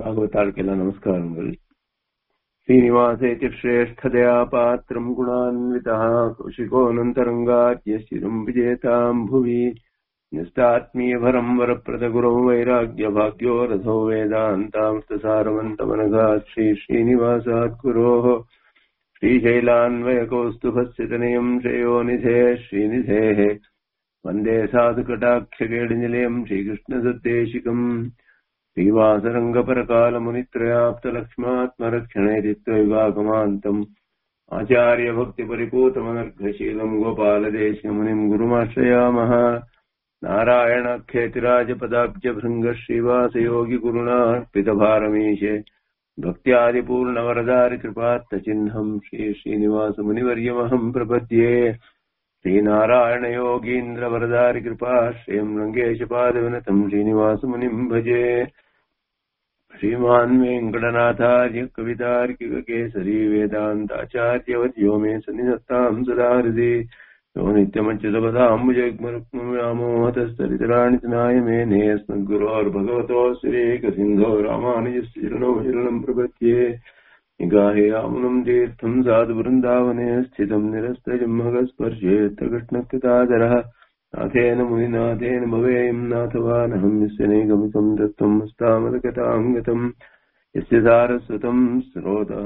भागवतार्केला नमस्कारங்கள் श्रीनिवासेति श्रेष्ठदया पात्रम् गुणान्वितः कौशिकोऽनन्तरङ्गाद्यश्चिरम् विजेताम् भुवि निष्टात्मीयभरम् वरप्रदगुरौ वैराग्यभाग्यो रथो वेदान्तांस्तसारवन्तमनघात् श्री श्रीनिवासात् गुरोः श्रीशैलान्वयकौस्तुभस्य तनयम् श्रेयोनिधे श्रीनिधेः वन्दे साधुकटाक्षकेडिनिलयम् श्रीकृष्णसद्देशिकम् श्रीवासरङ्गपरकालमुनित्रयाप्तलक्ष्मात्मरक्षणेरित्वविभागमान्तम् आचार्यभक्तिपरिपूतमनर्घशीलम् गोपालदेशमुनिम् गुरुमाश्रयामः नारायणाख्येतिराजपदाब्जभृङ्गः श्रीवासयोगिगुरुणार्पितभारमीशे भक्त्यादिपूर्णवरदारिकृपात्तचिह्नम् श्री श्रीनिवासमुनिवर्यमहम् प्रपद्ये श्रीनारायणयोगीन्द्रवरदारिकृपाश्रयम् रङ्गेशपादविनतम् श्रीनिवासमुनिम् भजे श्रीमान् वेङ्कटनाथार्य कवितार्किककेसरी वेदान्ताचार्यवर्यो मे सन्निधत्ताम् सदा हृदि यो नित्यमच्युतपदाम्बुजग्मरुक्मव्यामोहतस्तरितराणि तनाय मेने अस्मद्गुरोर्भगवतो श्रीकसिन्धो रामानुजस्य चरणो शरणम् प्रपद्ये निगाहे आमुनम् तीर्थम् साधुवृन्दावने स्थितम् निरस्तजम्मगस्पर्शेऽत्र कृष्णकृतादरः नाथेन मुनिनाथेन भवेयम् नाथवानहम् यस्य नैगमितम् दत्तम् हस्तामलकताम् गतम् यस्य सारस्वतम् स्रोतः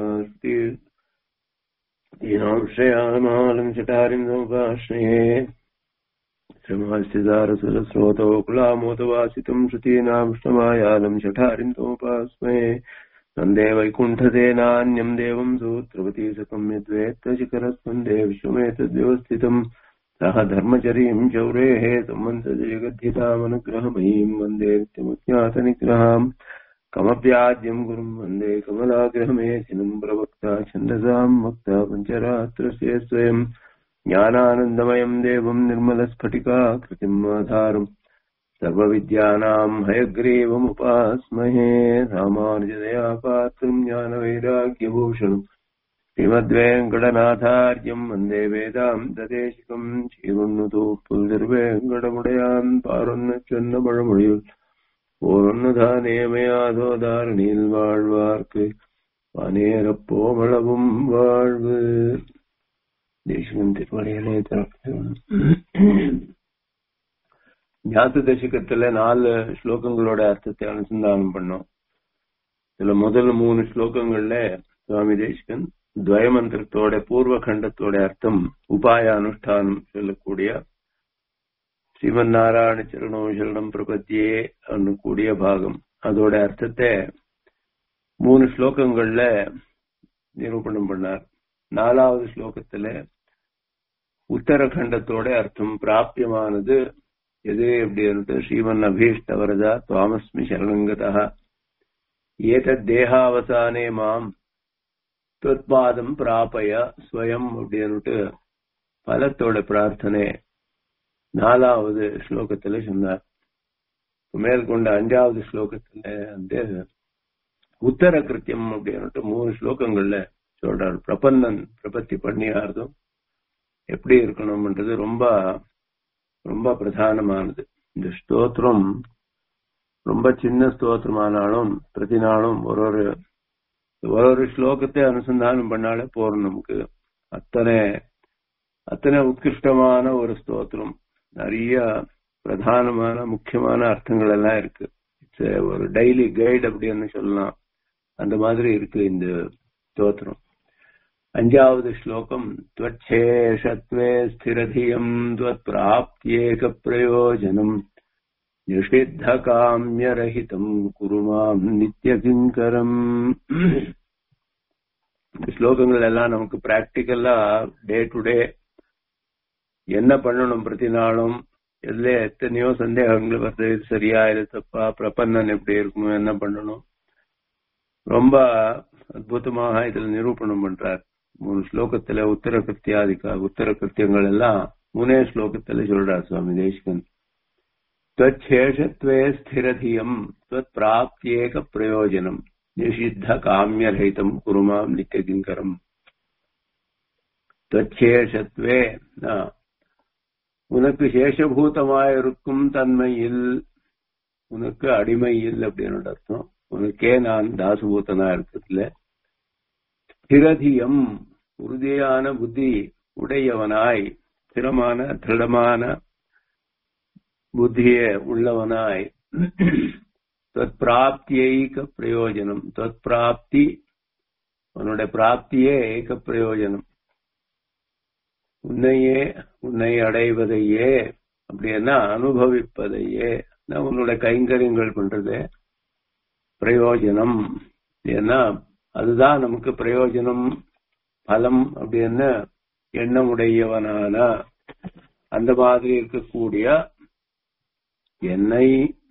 दीनांश्रयामालम् चटारिम् समुपाश्रये श्रमस्य सारस्वतस्रोतो कुलामोदवासितम् श्रुतीनामृष्टमायालम् चठारिम् समुपास्मये वन्दे वैकुण्ठसेनान्यम् देवम् सूत्रवती सकम् यद्वेत्तशिखरस्वन्दे विश्वमेतद्व्यवस्थितम् सः धर्मचरीम् शौरेः सम्बन्धजगद्धितामनुग्रहमयीम् वन्दे नित्यमुज्ञातनिग्रहाम् कमप्याद्यम् गुरुम् वन्दे कमलाग्रहमेधिनम् प्रवक्ता छन्दसाम् वक्ता पञ्चरात्रस्य स्वयम् ज्ञानानन्दमयम् देवम् निर्मलस्फटिकाकृतिम् आधारम् सर्वविद्यानाम् हयग्रीवमुपास्महे रामानुजदया पात्रम् ज्ञानवैराग्यभूषणम् श्रीमद्वेङ्कटनाथार्यम् वन्दे வேதாந்ததேசிகம் ஸ்ரீவண்ணு புல்திருவேங்கடமுடையான் பாரொன்னு சொன்ன பழமொழியுள் ஓரொன்னு தானேமையாதோ தாரணியில் வாழ்வார்க்கு வானேரப்போமளவும் வாழ்வு தேசிகம் திருமலையிலே ஞாத்து தசகத்துல நாலு ஸ்லோகங்களோட அர்த்தத்தை அனுசந்தானம் பண்ணோம் இதுல முதல் மூணு ஸ்லோகங்கள்ல சுவாமி தேசிகன் துவயமந்திரத்தோட பூர்வ கண்டத்தோட அர்த்தம் உபாய அனுஷ்டானம் சொல்லக்கூடிய ஸ்ரீமன் நாராயண சரணோ சரணம் பிரபத்தியே கூடிய பாகம் அதோட அர்த்தத்தை மூணு ஸ்லோகங்கள்ல நிரூபணம் பண்ணார் நாலாவது ஸ்லோகத்துல உத்தரகண்டத்தோட அர்த்தம் பிராபியமானது எது எப்படி ஸ்ரீமன் அபீஷ்ட வரதா துவாமஸ்மி சரணங்கதா ஏதத் தேகாவசானே மாம் துவத்பாதம் பிராபய ஸ்வயம் அப்படின்னுட்டு பலத்தோட பிரார்த்தனை நாலாவது ஸ்லோகத்துல சொன்னார் மேற்கொண்ட அஞ்சாவது ஸ்லோகத்துல வந்து உத்தர கிருத்தியம் அப்படின்னுட்டு மூணு ஸ்லோகங்கள்ல சொல்றாரு பிரபன்னன் பிரபத்தி பண்ணியார்தும் எப்படி இருக்கணும்ன்றது ரொம்ப ரொம்ப பிரதானமானது இந்த ஸ்தோத்திரம் ரொம்ப சின்ன ஸ்தோத்திரமானாலும் பிரதி நாளும் ஒரு ஒரு ஒரு ஒரு ஸ்லோகத்தை அனுசந்தானம் பண்ணாலே போறோம் நமக்கு அத்தனை அத்தனை உத்கிருஷ்டமான ஒரு ஸ்தோத்திரம் நிறைய பிரதானமான முக்கியமான அர்த்தங்கள் எல்லாம் இருக்கு இட்ஸ் ஒரு டெய்லி கைடு அப்படின்னு சொல்லலாம் அந்த மாதிரி இருக்கு இந்த ஸ்தோத்திரம் அஞ்சாவது ஸ்லோகம் துவச்சேஷத்வே ஸ்திரதியம் துவத் பிராப்தியேக பிரயோஜனம் நிஷித்த காமியரஹிதம் குருமாம் நித்திய கிங்கரம் ஸ்லோகங்கள் எல்லாம் நமக்கு பிராக்டிக்கலா டே டு டே என்ன பண்ணணும் பிரதி நாளும் இதுல எத்தனையோ சந்தேகங்கள் வருது இது சரியா இது தப்பா பிரபந்தன் எப்படி இருக்கணும் என்ன பண்ணணும் ரொம்ப அற்புதமாக இதுல நிரூபணம் பண்றார் மூணு ஸ்லோகத்துல உத்தர கிருத்தியாதிக்கா உத்தர கிருத்தியங்கள் எல்லாம் மூணே ஸ்லோகத்துல சொல்றார் சுவாமி தேசிகன் त्वच्छेषत्वे स्थिरधियम् त्वत्प्राप्त्येक प्रयोजनम् निषिद्ध काम्यरहितम् कुरु माम् नित्यकिङ्करम् त्वच्छேஷத்வே உனக்கு சேஷபூதமாயிருக்கும் தன்மையில் உனக்கு அடிமையில் அப்படின்னு அர்த்தம் உனக்கே நான் தாசபூத்தனா இருக்கிறதுல ஸ்திரதியம் உறுதியான புத்தி உடையவனாய் ஸ்திரமான திருடமான புத்திய உள்ளவனாய் பிராப்தியைக பிரயோஜனம் பிராப்தி உன்னுடைய பிராப்தியே ஏக பிரயோஜனம் உன்னையே உன்னை அடைவதையே அப்படின்னா அனுபவிப்பதையே உன்னுடைய கைங்கரியங்கள் பண்றது பிரயோஜனம் ஏன்னா அதுதான் நமக்கு பிரயோஜனம் பலம் அப்படின்னு எண்ணமுடையவனான அந்த மாதிரி இருக்கக்கூடிய என்னை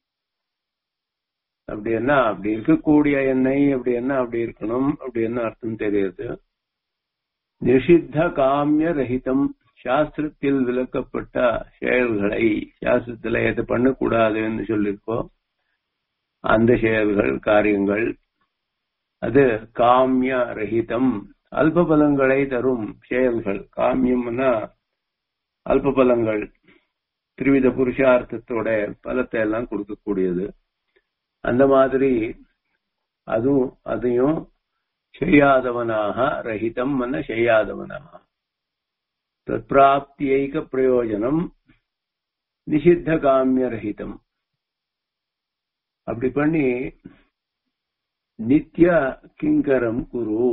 அப்படின்னா அப்படி இருக்கக்கூடிய எண்ணெய் அப்படின்னா அப்படி இருக்கணும் அப்படின்னு அர்த்தம் தெரியுது நிஷித்த காமிய ரஹிதம் சாஸ்திரத்தில் விளக்கப்பட்ட செயல்களை சாஸ்திரத்துல எது பண்ணக்கூடாதுன்னு சொல்லியிருக்கோம் அந்த செயல்கள் காரியங்கள் அது காமிய ரஹிதம் அல்ப பலங்களை தரும் செயல்கள் காமியம்னா அல்ப பலங்கள் திருவித புருஷார்த்தத்தோட பலத்தை எல்லாம் கொடுக்கக்கூடியது அந்த மாதிரி அதுவும் அதையும் செய்யாதவனாக ரஹிதம் செய்யாதவனாக தற்பிராப்தியைக பிரயோஜனம் நிஷித்த காமிய ரஹிதம் அப்படி பண்ணி நித்திய கிங்கரம் குரு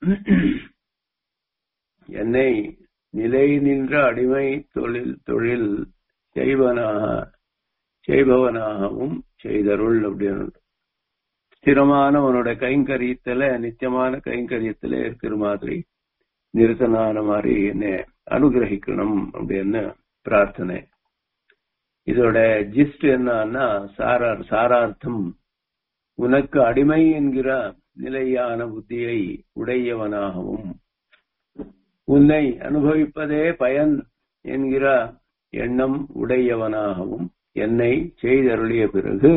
என்னை நிலை நின்ற அடிமை தொழில் தொழில் செய்வனாக செய்பவனாகவும் செய்தருள் அப்படின்னு ஸ்திரமான உன்னோட கைங்கரியத்துல நித்தியமான கைங்கரியத்துல இருக்கிற மாதிரி நிறுத்தனான மாதிரி என்ன அனுகிரகிக்கணும் அப்படின்னு பிரார்த்தனை இதோட ஜிஸ்ட் என்னன்னா சாரார் சாரார்த்தம் உனக்கு அடிமை என்கிற நிலையான புத்தியை உடையவனாகவும் உன்னை அனுபவிப்பதே பயன் என்கிற எண்ணம் உடையவனாகவும் என்னை செய்தருளிய பிறகு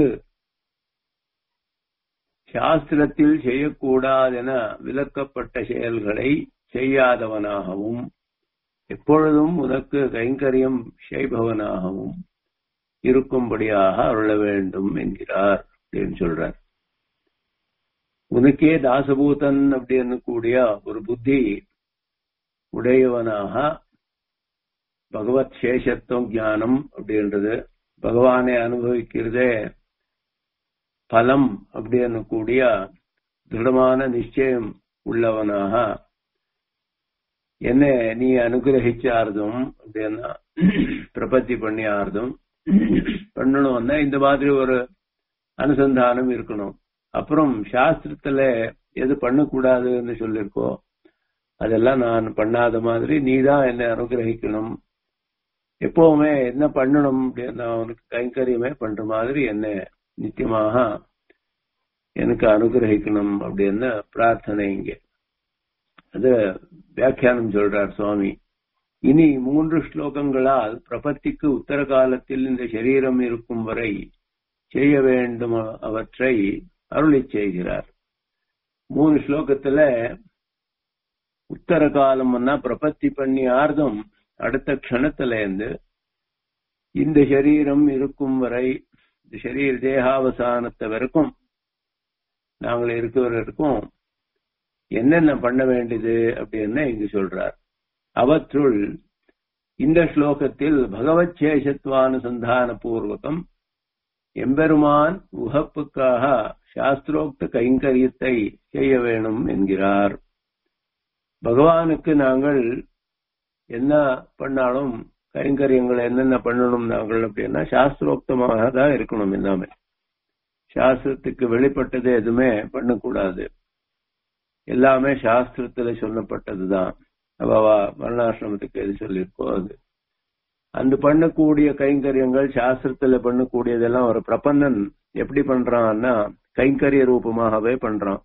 சாஸ்திரத்தில் செய்யக்கூடாதென விலக்கப்பட்ட செயல்களை செய்யாதவனாகவும் எப்பொழுதும் உனக்கு கைங்கரியம் செய்பவனாகவும் இருக்கும்படியாக அருள வேண்டும் என்கிறார் அப்படின்னு சொல்றார் உனக்கே தாசபூதன் அப்படின்னு கூடிய ஒரு புத்தி உடையவனாக பகவத் சேஷத்துவம் ஞானம் அப்படின்றது பகவானை அனுபவிக்கிறதே பலம் அப்படின்னு கூடிய திருடமான நிச்சயம் உள்ளவனாக என்ன நீ அனுகிரகிச்சார்தும் அப்படின்னா பிரபத்தி பண்ணி ஆறுதும் பண்ணணும்னா இந்த மாதிரி ஒரு அனுசந்தானம் இருக்கணும் அப்புறம் சாஸ்திரத்துல எது பண்ணக்கூடாதுன்னு சொல்லிருக்கோ அதெல்லாம் நான் பண்ணாத மாதிரி நீ தான் என்னை அனுகிரகிக்கணும் எப்பவுமே என்ன பண்ணணும் அப்படின்னு அவனுக்கு கைங்கரியமே பண்ற மாதிரி என்ன நித்தியமாக எனக்கு அனுகிரகிக்கணும் அப்படின்னு பிரார்த்தனை இங்க அது வியாக்கியானம் சொல்றார் சுவாமி இனி மூன்று ஸ்லோகங்களால் பிரபத்திக்கு உத்தர காலத்தில் இந்த சரீரம் இருக்கும் வரை செய்ய வேண்டும் அவற்றை அருளி செய்கிறார் மூணு ஸ்லோகத்துல உத்தர காலம்னா பிரபத்தி பண்ணி ஆர்தம் அடுத்த க்ஷணத்துல இருந்து இந்த சரீரம் இருக்கும் வரை இந்த சரீர தேகாவசானத்தை வரைக்கும் நாங்கள் இருக்கிறவருக்கும் என்னென்ன பண்ண வேண்டியது அப்படின்னு இங்கு சொல்றார் அவற்றுள் இந்த ஸ்லோகத்தில் பகவத் சேஷத்வானுசந்தான பூர்வகம் எம்பெருமான் உகப்புக்காக சாஸ்திரோக்த கைங்கரியத்தை செய்ய வேணும் என்கிறார் பகவானுக்கு நாங்கள் என்ன பண்ணாலும் கைங்கரியங்களை என்னென்ன பண்ணணும் நாங்கள் அப்படின்னா சாஸ்திரோக்தமாக தான் இருக்கணும் எல்லாமே சாஸ்திரத்துக்கு வெளிப்பட்டது எதுவுமே பண்ணக்கூடாது எல்லாமே சாஸ்திரத்துல சொல்லப்பட்டதுதான் அவாவா வர்ணாசிரமத்துக்கு எது சொல்லியிருக்கோ அது அந்த பண்ணக்கூடிய கைங்கரியங்கள் சாஸ்திரத்துல பண்ணக்கூடியதெல்லாம் ஒரு பிரபன்னன் எப்படி பண்றான்னா கைங்கரிய ரூபமாகவே பண்றான்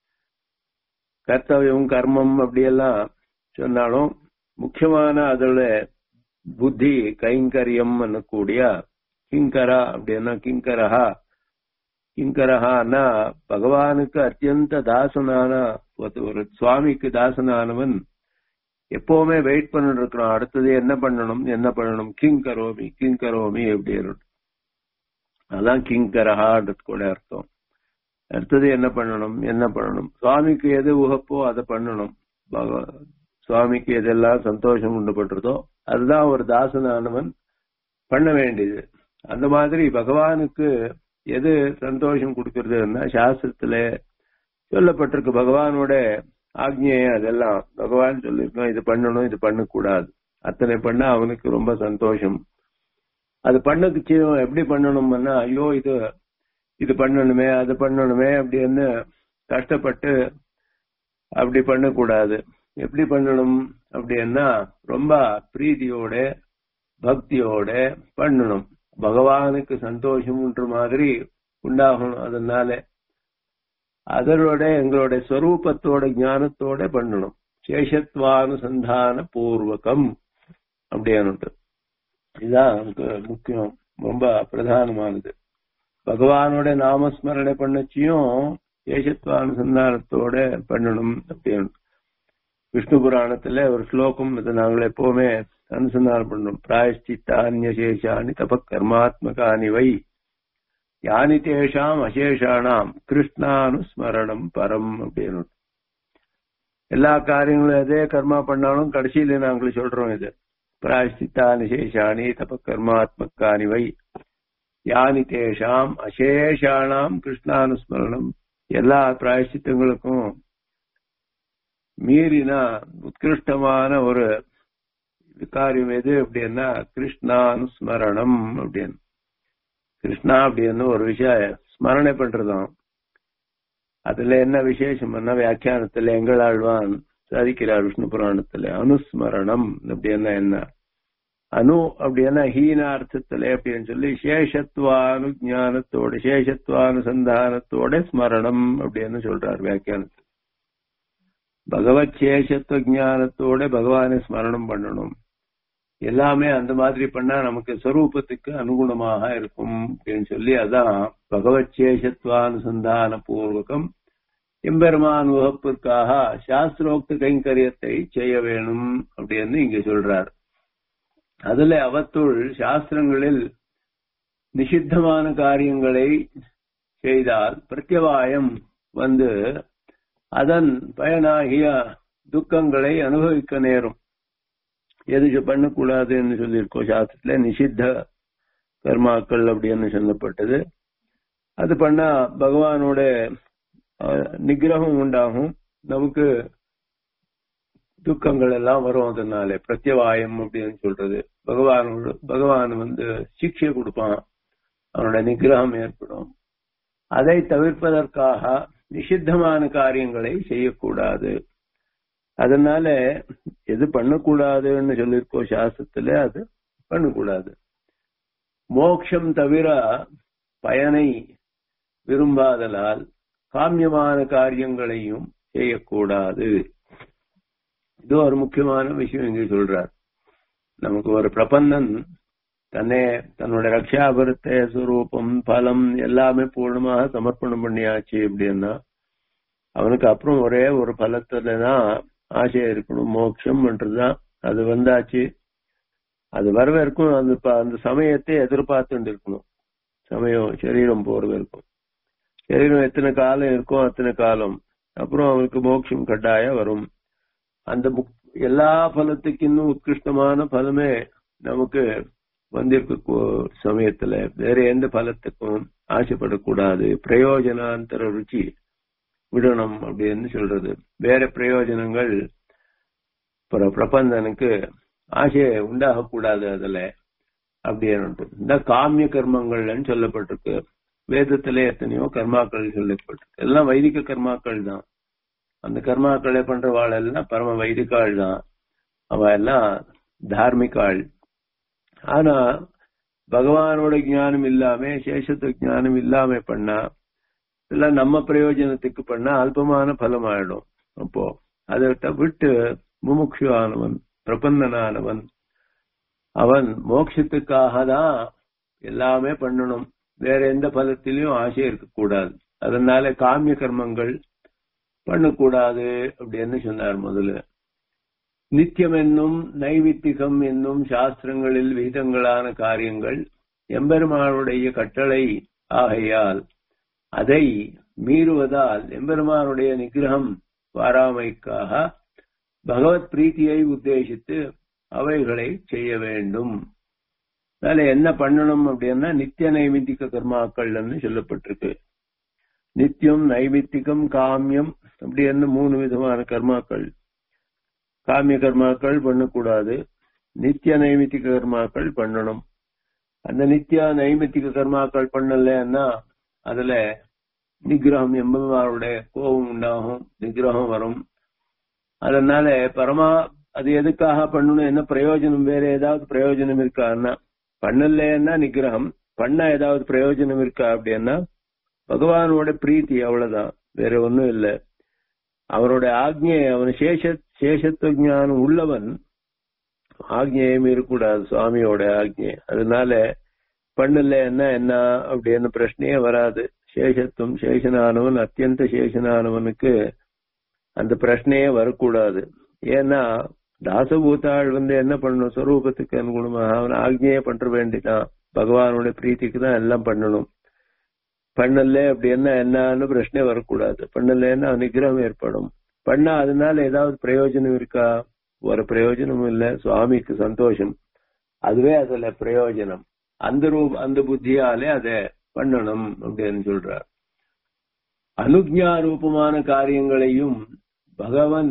கர்த்தவியம் கர்மம் அப்படியெல்லாம் சொன்னாலும் முக்கியமான அதோட புத்தி கைங்கரியம் கூடிய கிங்கரா அப்படின்னா கிங்கரஹா கிங்கரஹான்னா பகவானுக்கு அத்தியந்த தாசனான ஒரு சுவாமிக்கு தாசனானவன் எப்பவுமே வெயிட் பண்ணிட்டு இருக்கிறோம் அடுத்தது என்ன பண்ணணும் என்ன பண்ணணும் கிங் கரோமி கிங் கரோமி அப்படின்னு அதான் கிங் கரஹான்றது கூட அர்த்தம் அடுத்தது என்ன பண்ணணும் என்ன பண்ணணும் சுவாமிக்கு எது உகப்போ அதை பண்ணணும் பகவ- சுவாமிக்கு எதெல்லாம் சந்தோஷம் உண்டுபட்டுறதோ அதுதான் ஒரு தாசனானவன் பண்ண வேண்டியது அந்த மாதிரி பகவானுக்கு எது சந்தோஷம் கொடுக்கறதுன்னா சாஸ்திரத்துல சொல்லப்பட்டிருக்கு பகவானோட ஆக்ஞையை அதெல்லாம் பகவான் சொல்லியிருக்கோம் இது பண்ணணும் இது பண்ணக்கூடாது அத்தனை பண்ண அவனுக்கு ரொம்ப சந்தோஷம் அது பண்ணதுக்கு எப்படி பண்ணணும்னா ஐயோ இது இது பண்ணணுமே அது பண்ணணுமே அப்படின்னு கஷ்டப்பட்டு அப்படி பண்ணக்கூடாது எப்படி பண்ணணும் அப்படின்னா ரொம்ப பிரீதியோட பக்தியோட பண்ணணும் பகவானுக்கு சந்தோஷம்ன்ற மாதிரி உண்டாகணும் அதனால அதனோட எங்களோட ஸ்வரூபத்தோட ஞானத்தோட பண்ணணும் சேஷத்வானுசந்தான பூர்வகம் அப்படின்னுட்டு இதுதான் நமக்கு முக்கியம் ரொம்ப பிரதானமானது பகவானோட நாமஸ்மரணை பண்ணச்சியும் சேஷத்வானுசந்தானத்தோட பண்ணணும் அப்படின்னு விஷ்ணு புராணத்துல ஒரு ஸ்லோகம் இதை நாங்கள் எப்பவுமே அனுசந்தானம் பண்ணணும் பிராயஷ்சித்தானிய சேஷானி தப கர்மாத்மகானி வை யானி தேஷாம் அசேஷானாம் கிருஷ்ணானுஸ்மரணம் பரம் அப்படின்னு எல்லா காரியங்களும் எதே கர்மா பண்ணாலும் கடைசியில நாங்கள் சொல்றோம் இது பிராயஷ்சித்தானி சேஷானி தப கர்மாத்மகானி வை யானி தேஷாம் அசேஷானாம் கிருஷ்ணானுஸ்மரணம் எல்லா பிராயஷ்சித்தங்களுக்கும் மீறினா உத்கிருஷ்டமான ஒரு காரியம் எது அப்படின்னா கிருஷ்ணானுஸ்மரணம் அப்படின்னு கிருஷ்ணா அப்படின்னு ஒரு விஷயம் ஸ்மரணை பண்றதாம் அதுல என்ன விசேஷம்னா வியாக்கியானத்துல எங்களாழ்வான் சாதிக்கிறார் விஷ்ணு புராணத்துல அனுஸ்மரணம் அப்படின்னா என்ன அணு அப்படின்னா ஹீன அர்த்தத்துல அப்படின்னு சொல்லி சேஷத்வானு ஞானத்தோட சேஷத்வானுசந்தானத்தோட ஸ்மரணம் அப்படின்னு சொல்றார் வியாக்கியானத்தில் பகவத் சேஷத்துவ ஞானத்தோட பகவானை ஸ்மரணம் பண்ணணும் எல்லாமே அந்த மாதிரி பண்ணா நமக்கு ஸ்வரூபத்துக்கு அனுகுணமாக இருக்கும் அப்படின்னு சொல்லி அதான் பகவத் சேஷத்வானுசந்தான பூர்வகம் எம்பெருமான் உகப்பிற்காக சாஸ்திரோக்த கைங்கரியத்தை செய்ய வேணும் அப்படின்னு இங்க சொல்றார் அதுல அவத்துள் சாஸ்திரங்களில் நிஷித்தமான காரியங்களை செய்தால் பிரத்யவாயம் வந்து அதன் பயனாகிய துக்கங்களை அனுபவிக்க நேரும் எது பண்ணக்கூடாதுன்னு சொல்லியிருக்கோம் சாஸ்திரத்துல நிஷித்த கர்மாக்கள் அப்படின்னு சொல்லப்பட்டது அது பண்ணா பகவானோட நிகிரகம் உண்டாகும் நமக்கு துக்கங்கள் எல்லாம் வரும் அதனால பிரத்யவாயம் அப்படின்னு சொல்றது பகவானோட பகவான் வந்து சிக்ஷை கொடுப்பான் அவனோட நிகிரகம் ஏற்படும் அதை தவிர்ப்பதற்காக நிஷித்தமான காரியங்களை செய்யக்கூடாது அதனால எது பண்ணக்கூடாதுன்னு சொல்லியிருக்கோம் சாஸ்திரத்துல அது பண்ணக்கூடாது மோக்ஷம் தவிர பயனை விரும்பாதலால் காமியமான காரியங்களையும் செய்யக்கூடாது இது ஒரு முக்கியமான விஷயம் இங்க சொல்றார் நமக்கு ஒரு பிரபந்தன் தன்னை தன்னோட ரக்ஷாபரத்தை சுரூபம் பலம் எல்லாமே பூர்ணமாக சமர்ப்பணம் பண்ணியாச்சு அப்படின்னா அவனுக்கு அப்புறம் ஒரே ஒரு பலத்துல தான் ஆசை இருக்கணும் மோட்சம்ன்றதுதான் அது வந்தாச்சு அது வர வரைக்கும் அந்த அந்த சமயத்தை எதிர்பார்த்துட்டு இருக்கணும் சமயம் சரீரம் போற வரைக்கும் சரீரம் எத்தனை காலம் இருக்கும் அத்தனை காலம் அப்புறம் அவனுக்கு மோட்சம் கட்டாய வரும் அந்த எல்லா பலத்துக்கு இன்னும் உத்கிருஷ்டமான பலமே நமக்கு வந்திருக்க சமயத்துல வேற எந்த பலத்துக்கும் ஆசைப்படக்கூடாது பிரயோஜனாந்தர ருச்சி விடணும் அப்படின்னு சொல்றது வேற பிரயோஜனங்கள் பிரபந்தனுக்கு ஆசையை உண்டாகக்கூடாது அதுல அப்படின்னு இந்த காமிய கர்மங்கள்னு சொல்லப்பட்டிருக்கு வேதத்திலே எத்தனையோ கர்மாக்கள் சொல்லப்பட்டிருக்கு எல்லாம் வைதிக கர்மாக்கள் தான் அந்த கர்மாக்களை பண்றவாள் எல்லாம் பரம வைதிகாள் தான் அவ எல்லாம் தார்மிகாள் ஆனா பகவானோட ஞானம் இல்லாம சேஷத்து ஞானம் இல்லாம பண்ணா எல்லாம் நம்ம பிரயோஜனத்துக்கு பண்ணா அல்பமான பலம் ஆயிடும் அப்போ அதை விட்டு முமுட்சு ஆனவன் பிரபந்தனானவன் அவன் மோட்சத்துக்காக தான் எல்லாமே பண்ணணும் வேற எந்த பலத்திலையும் ஆசை இருக்கக்கூடாது அதனால காமிய கர்மங்கள் பண்ணக்கூடாது அப்படின்னு சொன்னார் முதல்ல நித்தியம் என்னும் நைவித்திகம் என்னும் சாஸ்திரங்களில் விகிதங்களான காரியங்கள் எம்பெருமானுடைய கட்டளை ஆகையால் அதை மீறுவதால் எம்பெருமானுடைய நிகிரகம் வாராமைக்காக பகவத் பிரீத்தியை உத்தேசித்து அவைகளை செய்ய வேண்டும் அதனால என்ன பண்ணணும் அப்படின்னா நித்திய நைமித்திக கர்மாக்கள்னு சொல்லப்பட்டிருக்கு நித்தியம் நைமித்திகம் காமியம் அப்படின்னு மூணு விதமான கர்மாக்கள் காமிய கர்மாக்கள் பண்ணக்கூடாது நித்திய நைமித்திக கர்மாக்கள் பண்ணணும் அந்த நித்திய நைமித்திக கர்மாக்கள் பண்ணலன்னா அதுல நிகிரகம் எம்பெருமானுடைய கோபம் உண்டாகும் நிகிரகம் வரும் அதனால பரமா அது எதுக்காக பண்ணணும் என்ன பிரயோஜனம் வேற ஏதாவது பிரயோஜனம் இருக்கான்னா பண்ணலன்னா நிகிரகம் பண்ண ஏதாவது பிரயோஜனம் இருக்கா அப்படின்னா பகவானோட பிரீத்தி அவ்வளவுதான் வேற ஒண்ணும் இல்லை அவரோட ஆக்ஞை அவன் சேஷ சேஷத்துவ ஞானம் உள்ளவன் ஆக்ஞையும் இருக்கக்கூடாது சுவாமியோட ஆக்ஞை அதனால பண்ணல என்ன என்ன அப்படின்னு பிரச்சனையே வராது சேஷத்துவம் சேஷனானவன் அத்தியந்த சேஷனானவனுக்கு அந்த பிரச்சனையே வரக்கூடாது ஏன்னா தாசபூத்தாள் வந்து என்ன பண்ணணும் ஸ்வரூபத்துக்கு அனுகுணமாக அவன் ஆக்ஞையே பண்ற வேண்டிதான் பகவானோட பிரீத்திக்கு தான் எல்லாம் பண்ணணும் பண்ணல அப்படி என்ன என்னன்னு பிரச்சனை வரக்கூடாது பண்ணலன்னா நிகிரகம் ஏற்படும் பண்ணா அதனால ஏதாவது பிரயோஜனம் இருக்கா ஒரு பிரயோஜனமும் இல்ல சுவாமிக்கு சந்தோஷம் அதுவே அதுல பிரயோஜனம் அந்த ரூப அந்த புத்தியாலே அதை பண்ணணும் அப்படின்னு சொல்றார் அனுஜா ரூபமான காரியங்களையும் பகவன்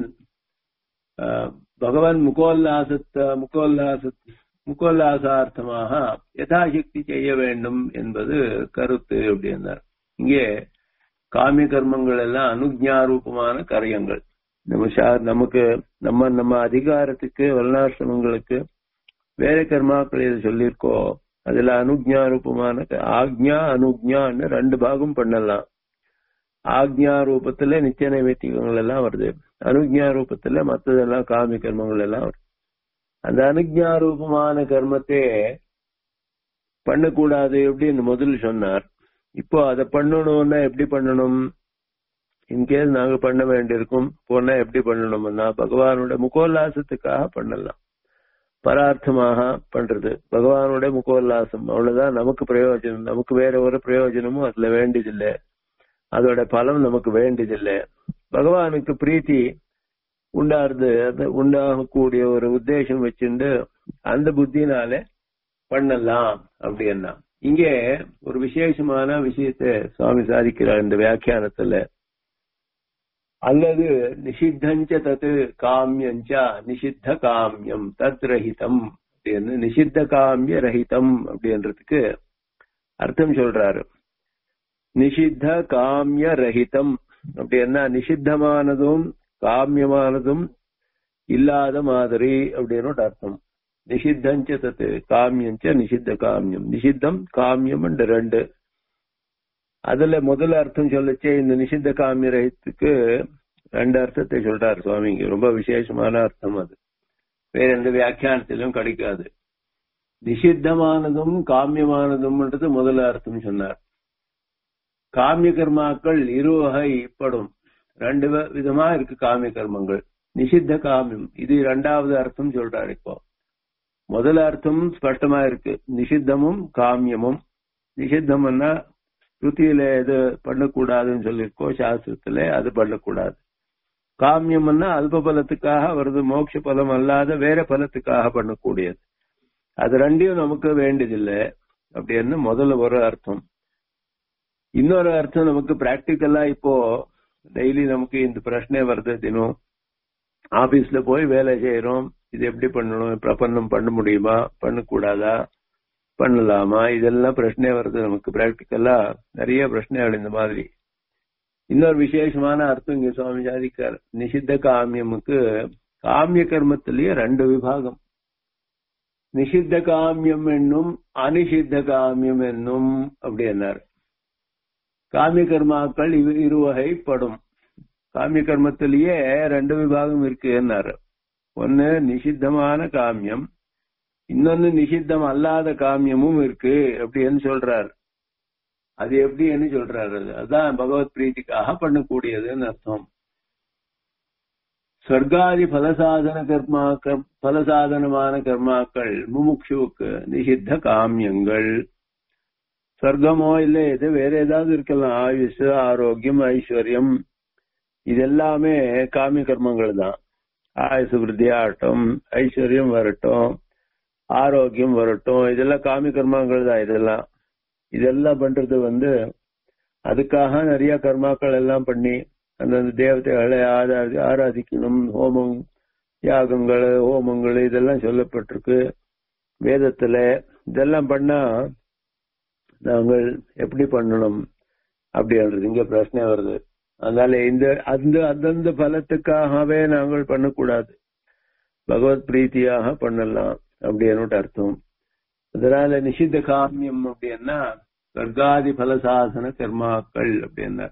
பகவன் முகோல்லாசத்த முகோல்லாச முகோல்லாசார்த்தமாக யதாசக்தி செய்ய வேண்டும் என்பது கருத்து அப்படின்னார் இங்கே காமிய கர்மங்கள் எல்லாம் அனுஜாரூபமான காரியங்கள் நம்ம நமக்கு நம்ம நம்ம அதிகாரத்துக்கு வர்ணாசிரமங்களுக்கு வேற கர்மாக்கள் எது சொல்லியிருக்கோ அதுல அனுஜா ரூபமான ஆக்ஞா அனுஜான்னு ரெண்டு பாகம் பண்ணலாம் ஆக்ஞா ரூபத்துல நித்திய நைவேத்திகங்கள் எல்லாம் வருது அனுஜா ரூபத்துல மத்ததெல்லாம் காமி கர்மங்கள் எல்லாம் வருது அந்த அனுஜா ரூபமான கர்மத்தை பண்ணக்கூடாது அப்படின்னு முதல் சொன்னார் இப்போ அதை பண்ணணும்னா எப்படி பண்ணணும் இன்கேஸ் நாங்க பண்ண வேண்டியிருக்கும் போனா எப்படி பண்ணணும்னா பகவானோட முகோல்லாசத்துக்காக பண்ணலாம் பரார்த்தமாக பண்றது பகவானோட முகோல்லாசம் அவ்வளவுதான் நமக்கு பிரயோஜனம் நமக்கு வேற ஒரு பிரயோஜனமும் அதுல வேண்டியதில்லை அதோட பலம் நமக்கு வேண்டியதில்லை பகவானுக்கு பிரீத்தி உண்டாருது அது உண்டாகக்கூடிய ஒரு உத்தேசம் வச்சுண்டு அந்த புத்தினால பண்ணலாம் அப்படின்னா இங்கே ஒரு விசேஷமான விஷயத்தை சுவாமி சாதிக்கிறார் இந்த வியாக்கியானத்துல அல்லது நிஷித்தஞ்ச தத்து காமியஞ்ச நிஷித்த காமியம் தத் ரஹிதம் அப்படின்னு நிஷித்த காமிய ரஹிதம் அப்படின்றதுக்கு அர்த்தம் சொல்றாரு நிஷித்த காமிய ரஹிதம் அப்படின்னா நிஷித்தமானதும் காமியமானதும் இல்லாத மாதிரி அப்படின்னு அர்த்தம் நிஷித்தஞ்ச தத்து காமியஞ்ச நிஷித்த காமியம் நிஷித்தம் காமியம் ரெண்டு அதுல முதல் அர்த்தம் சொல்லச்சே இந்த நிஷித்த காமிய ரஹித்துக்கு ரெண்டு அர்த்தத்தை சொல்றாரு சுவாமிங்க ரொம்ப விசேஷமான அர்த்தம் அது வேற எந்த வியாக்கியானத்திலும் கிடைக்காது நிஷித்தமானதும் காமியமானதும்ன்றது முதல் அர்த்தம் சொன்னார் காமிய கர்மாக்கள் இரு வகைப்படும் ரெண்டு விதமா இருக்கு காமிய கர்மங்கள் நிஷித்த காமியம் இது இரண்டாவது அர்த்தம் சொல்றாரு இப்போ முதல் அர்த்தம் ஸ்பஷ்டமா இருக்கு நிஷித்தமும் காமியமும் நிஷித்தம்னா ஸ்ருதியில எது பண்ணக்கூடாதுன்னு சொல்லியிருக்கோ சாஸ்திரத்துல அது பண்ணக்கூடாது காமியம்னா அல்ப பலத்துக்காக வருது மோட்ச பலம் அல்லாத வேற பலத்துக்காக பண்ணக்கூடியது அது ரெண்டையும் நமக்கு வேண்டியதில்லை அப்படின்னு முதல்ல ஒரு அர்த்தம் இன்னொரு அர்த்தம் நமக்கு பிராக்டிக்கலா இப்போ டெய்லி நமக்கு இந்த பிரச்சனை வருது தினம் ஆபீஸ்ல போய் வேலை செய்யறோம் இது எப்படி பண்ணணும் பிரபந்தம் பண்ண முடியுமா பண்ணக்கூடாதா பண்ணலாமா இதெல்லாம் பிரச்சனை வருது நமக்கு பிராக்டிக்கலா நிறைய பிரச்சனைகள் இந்த மாதிரி இன்னொரு விசேஷமான அர்த்தம் இங்க சுவாமி சாதிக்கார் நிஷித்த காமியமுக்கு காமிய கர்மத்திலேயே ரெண்டு விபாகம் நிஷித்த காமியம் என்னும் அனிஷித்த காமியம் என்னும் அப்படின்னார் காமிய கர்மாக்கள் இரு வகைப்படும் காமிய கர்மத்திலேயே ரெண்டு விபாகம் இருக்கு என்னாரு ஒன்னு நிஷித்தமான காமியம் இன்னொன்னு நிஷித்தம் அல்லாத காமியமும் இருக்கு அப்படின்னு சொல்றாரு அது எப்படின்னு சொல்றாரு அதுதான் பகவத் பிரீத்திக்காக பண்ணக்கூடியதுன்னு அர்த்தம் சொர்க்காதி பலசாதன கர்மா பலசாதனமான கர்மாக்கள் முமுட்சுவுக்கு நிஷித்த காமியங்கள் சொர்க்கமோ இல்ல எது வேற ஏதாவது இருக்கலாம் ஆயுஷ் ஆரோக்கியம் ஐஸ்வர்யம் இதெல்லாமே காமி கர்மங்கள் தான் ஆயுசு விருத்தி ஆகட்டும் ஐஸ்வர்யம் வரட்டும் ஆரோக்கியம் வரட்டும் இதெல்லாம் காமி கர்மங்கள் தான் இதெல்லாம் இதெல்லாம் பண்றது வந்து அதுக்காக நிறைய கர்மாக்கள் எல்லாம் பண்ணி அந்தந்த தேவதைகளை ஆராதி ஆராதிக்கணும் ஹோமம் யாகங்கள் ஹோமங்கள் இதெல்லாம் சொல்லப்பட்டிருக்கு வேதத்துல இதெல்லாம் பண்ணா நாங்கள் எப்படி பண்ணணும் அப்படின்றது இங்க பிரச்சனை வருது அதனால இந்த அந்த அந்தந்த பலத்துக்காகவே நாங்கள் பண்ணக்கூடாது பகவத் பிரீத்தியாக பண்ணலாம் அப்படின்னு அர்த்தம் அதனால நிஷித்த காமியம் அப்படின்னா சொர்க்காதி பலசாசன கர்மாக்கள் அப்படின்னா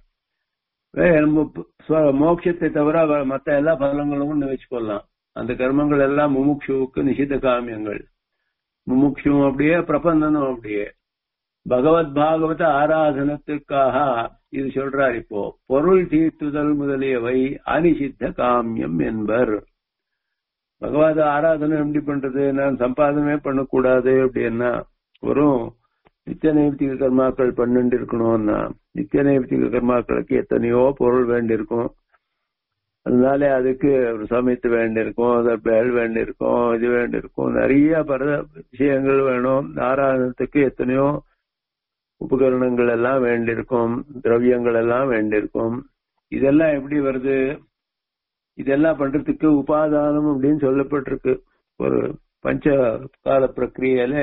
மோட்சத்தை தவிர மத்த எல்லா பலங்களும் வச்சுக்கொள்ளலாம் அந்த கர்மங்கள் எல்லாம் முமுட்சுவுக்கு நிஷித்த காமியங்கள் முமுட்சுவும் அப்படியே பிரபந்தனும் அப்படியே பகவத் பாகவத ஆராதனத்துக்காக இது சொல்றார் இப்போ பொருள் தீர்த்துதல் முதலியவை அனிஷித்த காமியம் என்பர் பகவத ஆராதனை எப்படி பண்றது நான் சம்பாதனமே பண்ணக்கூடாது அப்படின்னா வெறும் நித்திய நைத்திக கர்மாக்கள் பன்னெண்டு இருக்கணும்னா நித்திய நைத்திக கர்மாக்களுக்கு எத்தனையோ பொருள் வேண்டியிருக்கும் அதனால அதுக்கு ஒரு சமைத்து வேண்டியிருக்கும் பேல் வேண்டியிருக்கும் இது வேண்டியிருக்கும் நிறைய பர விஷயங்கள் வேணும் ஆராதனத்துக்கு எத்தனையோ உபகரணங்கள் எல்லாம் வேண்டியிருக்கும் திரவியங்கள் எல்லாம் வேண்டியிருக்கும் இதெல்லாம் எப்படி வருது இதெல்லாம் பண்றதுக்கு உபாதானம் அப்படின்னு சொல்லப்பட்டிருக்கு ஒரு பஞ்ச கால பிரக்கிரியில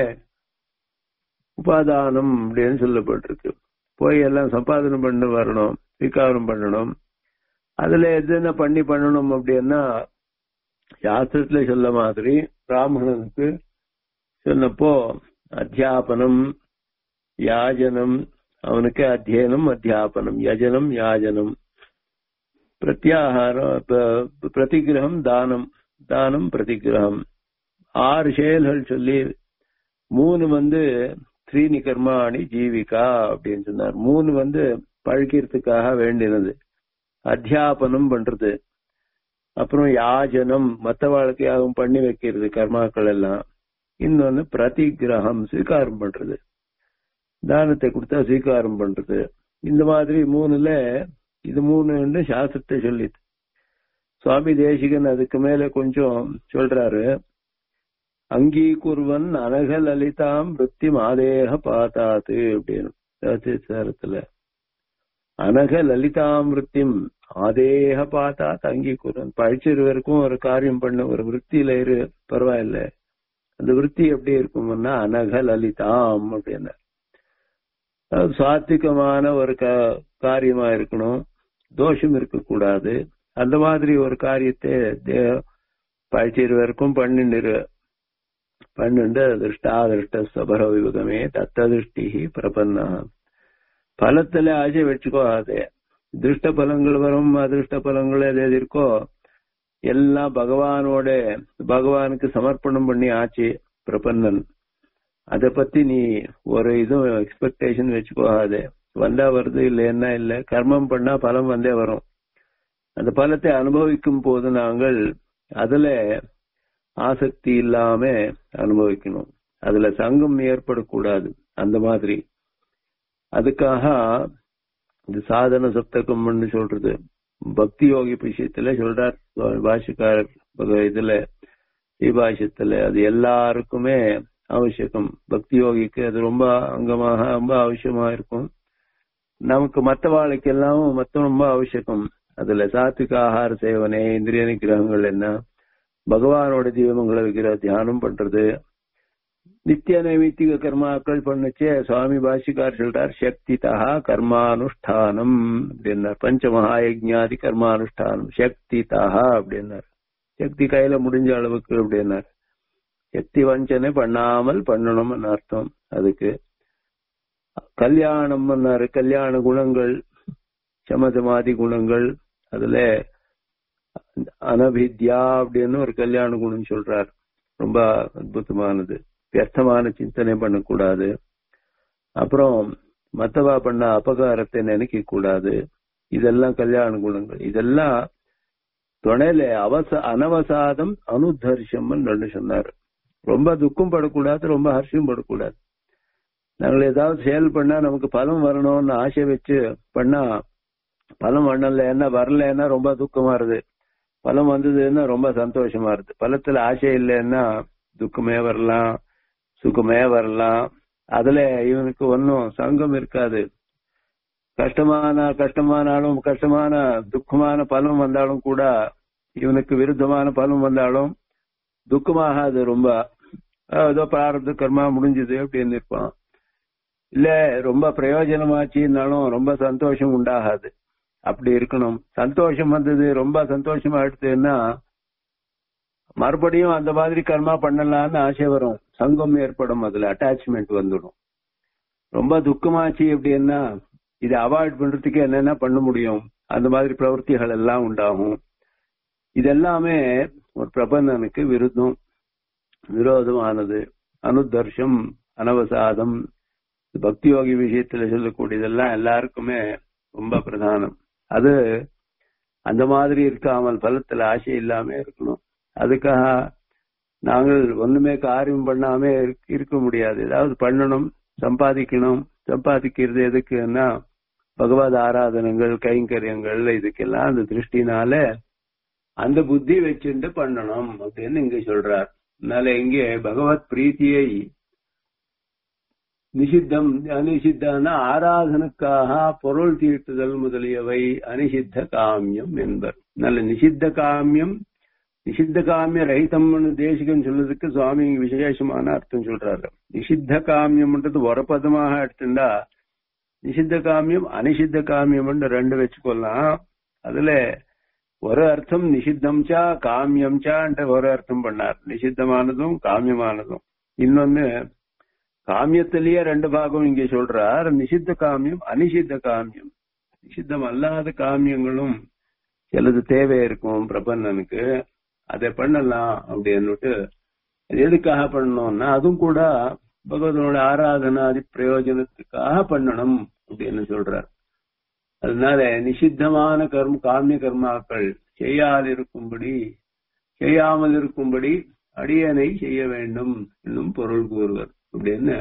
உபாதானம் அப்படின்னு சொல்லப்பட்டிருக்கு போய் எல்லாம் சம்பாதனம் பண்ண வரணும் ஸ்வீகாரம் பண்ணணும் அதுல எதுன பண்ணி பண்ணணும் அப்படின்னா சாஸ்திரத்துல சொல்ல மாதிரி பிராமணனுக்கு சொன்னப்போ அத்தியாபனம் யாஜனம் அவனுக்கு அத்தியனம் அத்தியாபனம் யஜனம் யாஜனம் பிரத்யாகாரம் பிரதிகிரகம் தானம் தானம் பிரதிகிரகம் ஆறு செயல்கள் சொல்லி மூணு வந்து ஸ்ரீனி கர்மாணி ஜீவிகா அப்படின்னு சொன்னார் மூணு வந்து பழக்கிறதுக்காக வேண்டினது அத்தியாபனம் பண்றது அப்புறம் யாஜனம் மத்த வாழ்க்கையாகவும் பண்ணி வைக்கிறது கர்மாக்கள் எல்லாம் இன்னொன்னு பிரதிகிரகம் ஸ்வீகாரம் பண்றது தானத்தை கொடுத்தா ஸ்வீகாரம் பண்றது இந்த மாதிரி மூணுல இது மூணு சாஸ்திரத்தை சொல்லிது சுவாமி தேசிகன் அதுக்கு மேல கொஞ்சம் சொல்றாரு அங்கீகுர்வன் அனக லலிதாம் விற்பி மாதேக பாத்தாத்து அப்படின்னு சாரத்துல அனக லலிதாம் விற்த்திம் ஆதேக பாத்தாத் அங்கீகுர்வன் பழிச்சிருவருக்கும் ஒரு காரியம் பண்ண ஒரு விற்த்தியில இரு பரவாயில்ல அந்த விற்பி எப்படி இருக்கும்னா அனக லலிதாம் அப்படின்னா சாத்விகமான ஒரு காரியமா இருக்கணும் தோஷம் இருக்கக்கூடாது அந்த மாதிரி ஒரு காரியத்தை பழிச்சிருவருக்கும் பன்னெண்டு பன்னெண்டு திருஷ்டாதிருஷ்ட சபர விபகமே தத்ததிருஷ்டி பிரபன்னா பலத்துல ஆசை வச்சுக்கோகாது திருஷ்ட பலங்கள் வரும் அதிருஷ்ட பலங்கள் எது இருக்கோ எல்லாம் பகவானோட பகவானுக்கு சமர்ப்பணம் பண்ணி ஆச்சு பிரபன்னன் அத பத்தி நீ ஒரு இதுவும் எக்ஸ்பெக்டேஷன் வச்சுக்கோகாது வந்தா வருது இல்லைன்னா இல்ல கர்மம் பண்ணா பலம் வந்தே வரும் அந்த பலத்தை அனுபவிக்கும் போது நாங்கள் அதுல ஆசக்தி இல்லாம அனுபவிக்கணும் அதுல சங்கம் ஏற்படக்கூடாது அந்த மாதிரி அதுக்காக இந்த சாதன சப்தகம்னு சொல்றது பக்தி யோகி விஷயத்துல சொல்றார் பாஷக்காரர் இதுல ஸ்ரீபாஷத்துல அது எல்லாருக்குமே அவசியகம் பக்தி யோகிக்கு அது ரொம்ப அங்கமாக ரொம்ப அவசியமா இருக்கும் நமக்கு மத்த வாழ்க்கையெல்லாம் மொத்தம் ரொம்ப அவசியகம் அதுல சாத்விக ஆகார சேவனை இந்திரிய நிகிரகங்கள் என்ன பகவானோட ஜீவமங்களை வைக்கிற தியானம் பண்றது நித்திய நைமித்திக கர்மாக்கள் பண்ணுச்சே சுவாமி பாஷிகார் சொல்றார் சக்தி தகா கர்மானுஷ்டானம் அப்படின்னார் பஞ்ச மகாயஜாதி கர்மானுஷ்டானம் சக்தி தகா அப்படின்னார் சக்தி கையில முடிஞ்ச அளவுக்கு அப்படின்னார் சக்தி வஞ்சனை பண்ணாமல் பண்ணணும்னு அர்த்தம் அதுக்கு கல்யாணம் கல்யாண குணங்கள் சமதமாதி குணங்கள் அதுல அனபித்யா அப்படின்னு ஒரு கல்யாண குணம் சொல்றார் ரொம்ப அற்புதமானது வியர்த்தமான சிந்தனை பண்ணக்கூடாது அப்புறம் மத்தவா பண்ண அபகாரத்தை நினைக்க கூடாது இதெல்லாம் கல்யாண குணங்கள் இதெல்லாம் துணையில அவச அனவசாதம் அனுதர்ஷம் ரெண்டு சொன்னார் ரொம்ப துக்கம் படக்கூடாது ரொம்ப ஹர்ஷம் படக்கூடாது நாங்கள் ஏதாவது செயல் பண்ணா நமக்கு பலம் வரணும்னு ஆசை வச்சு பண்ணா பலம் வரலன்னா வரலன்னா ரொம்ப துக்கமா இருது பலம் வந்ததுன்னா ரொம்ப சந்தோஷமா இருக்கு பலத்துல ஆசை இல்லைன்னா துக்கமே வரலாம் சுகமே வரலாம் அதுல இவனுக்கு ஒன்னும் சங்கம் இருக்காது கஷ்டமான கஷ்டமானாலும் கஷ்டமான துக்கமான பலம் வந்தாலும் கூட இவனுக்கு விருத்தமான பலம் வந்தாலும் துக்கமாகாது ரொம்ப ஏதோ பிராரப்த கர்மா முடிஞ்சது அப்படின்னு இருப்பான் இல்ல ரொம்ப பிரயோஜனமாச்சுன்னாலும் ரொம்ப சந்தோஷம் உண்டாகாது அப்படி இருக்கணும் சந்தோஷம் வந்தது ரொம்ப சந்தோஷமா எடுத்ததுன்னா மறுபடியும் அந்த மாதிரி கர்மா பண்ணலாம்னு ஆசை வரும் சங்கம் ஏற்படும் அதுல அட்டாச்மெண்ட் வந்துடும் ரொம்ப துக்கமாச்சு அப்படின்னா இதை அவாய்ட் பண்றதுக்கு என்னென்ன பண்ண முடியும் அந்த மாதிரி பிரவருத்திகள் எல்லாம் உண்டாகும் இதெல்லாமே ஒரு பிரபந்தனுக்கு விருத்தம் விரோதமானது அனுதர்ஷம் அனவசாதம் பக்தி யோகி விஷயத்துல சொல்லக்கூடியதெல்லாம் எல்லாருக்குமே ரொம்ப பிரதானம் அது அந்த மாதிரி இருக்காமல் பலத்துல ஆசை இல்லாம இருக்கணும் அதுக்காக நாங்கள் ஒண்ணுமே காரியம் பண்ணாம இருக்க முடியாது ஏதாவது பண்ணணும் சம்பாதிக்கணும் சம்பாதிக்கிறது எதுக்குன்னா பகவத் ஆராதனங்கள் கைங்கரியங்கள் இதுக்கெல்லாம் அந்த திருஷ்டினால அந்த புத்தி வச்சுட்டு பண்ணணும் அப்படின்னு இங்க சொல்றார் அதனால இங்கே பகவத் பிரீத்தியை நிஷித்தம் அனிஷித்தான ஆராதனுக்காக பொருள் தீட்டுதல் முதலியவை அனிஷித்த காமியம் என்பர் நல்ல நிஷித்த காமியம் நிஷித்த காமிய ரஹிதம்னு தேசிகன் சொல்றதுக்கு சுவாமி விசேஷமான அர்த்தம் சொல்றாரு நிஷித்த காமியம்ன்றது ஒரு பதமாக எடுத்துட்டா நிஷித்த காமியம் அனிஷித்த காமியம் ரெண்டு வச்சுக்கொள்ளலாம் அதுல ஒரு அர்த்தம் நிஷித்தம் சா காமியம் சான்ற ஒரு அர்த்தம் பண்ணார் நிஷித்தமானதும் காமியமானதும் இன்னொன்னு காமியத்திலேயே ரெண்டு பாகம் இங்க சொல்றார் நிஷித்த காமியம் அனிஷித்த காமியம் நிஷித்தம் அல்லாத காமியங்களும் சிலது தேவை இருக்கும் பிரபந்தனுக்கு அதை பண்ணலாம் அப்படின்னுட்டு எதுக்காக பண்ணணும்னா அதுவும் கூட பகவதனோட ஆராதனாதி பிரயோஜனத்துக்காக பண்ணணும் அப்படின்னு சொல்றார் அதனால நிஷித்தமான கர்ம காமிய கர்மாக்கள் செய்யாதிருக்கும்படி செய்யாமல் இருக்கும்படி அடியனை செய்ய வேண்டும் என்னும் பொருள் கூறுவர் அப்படின்னு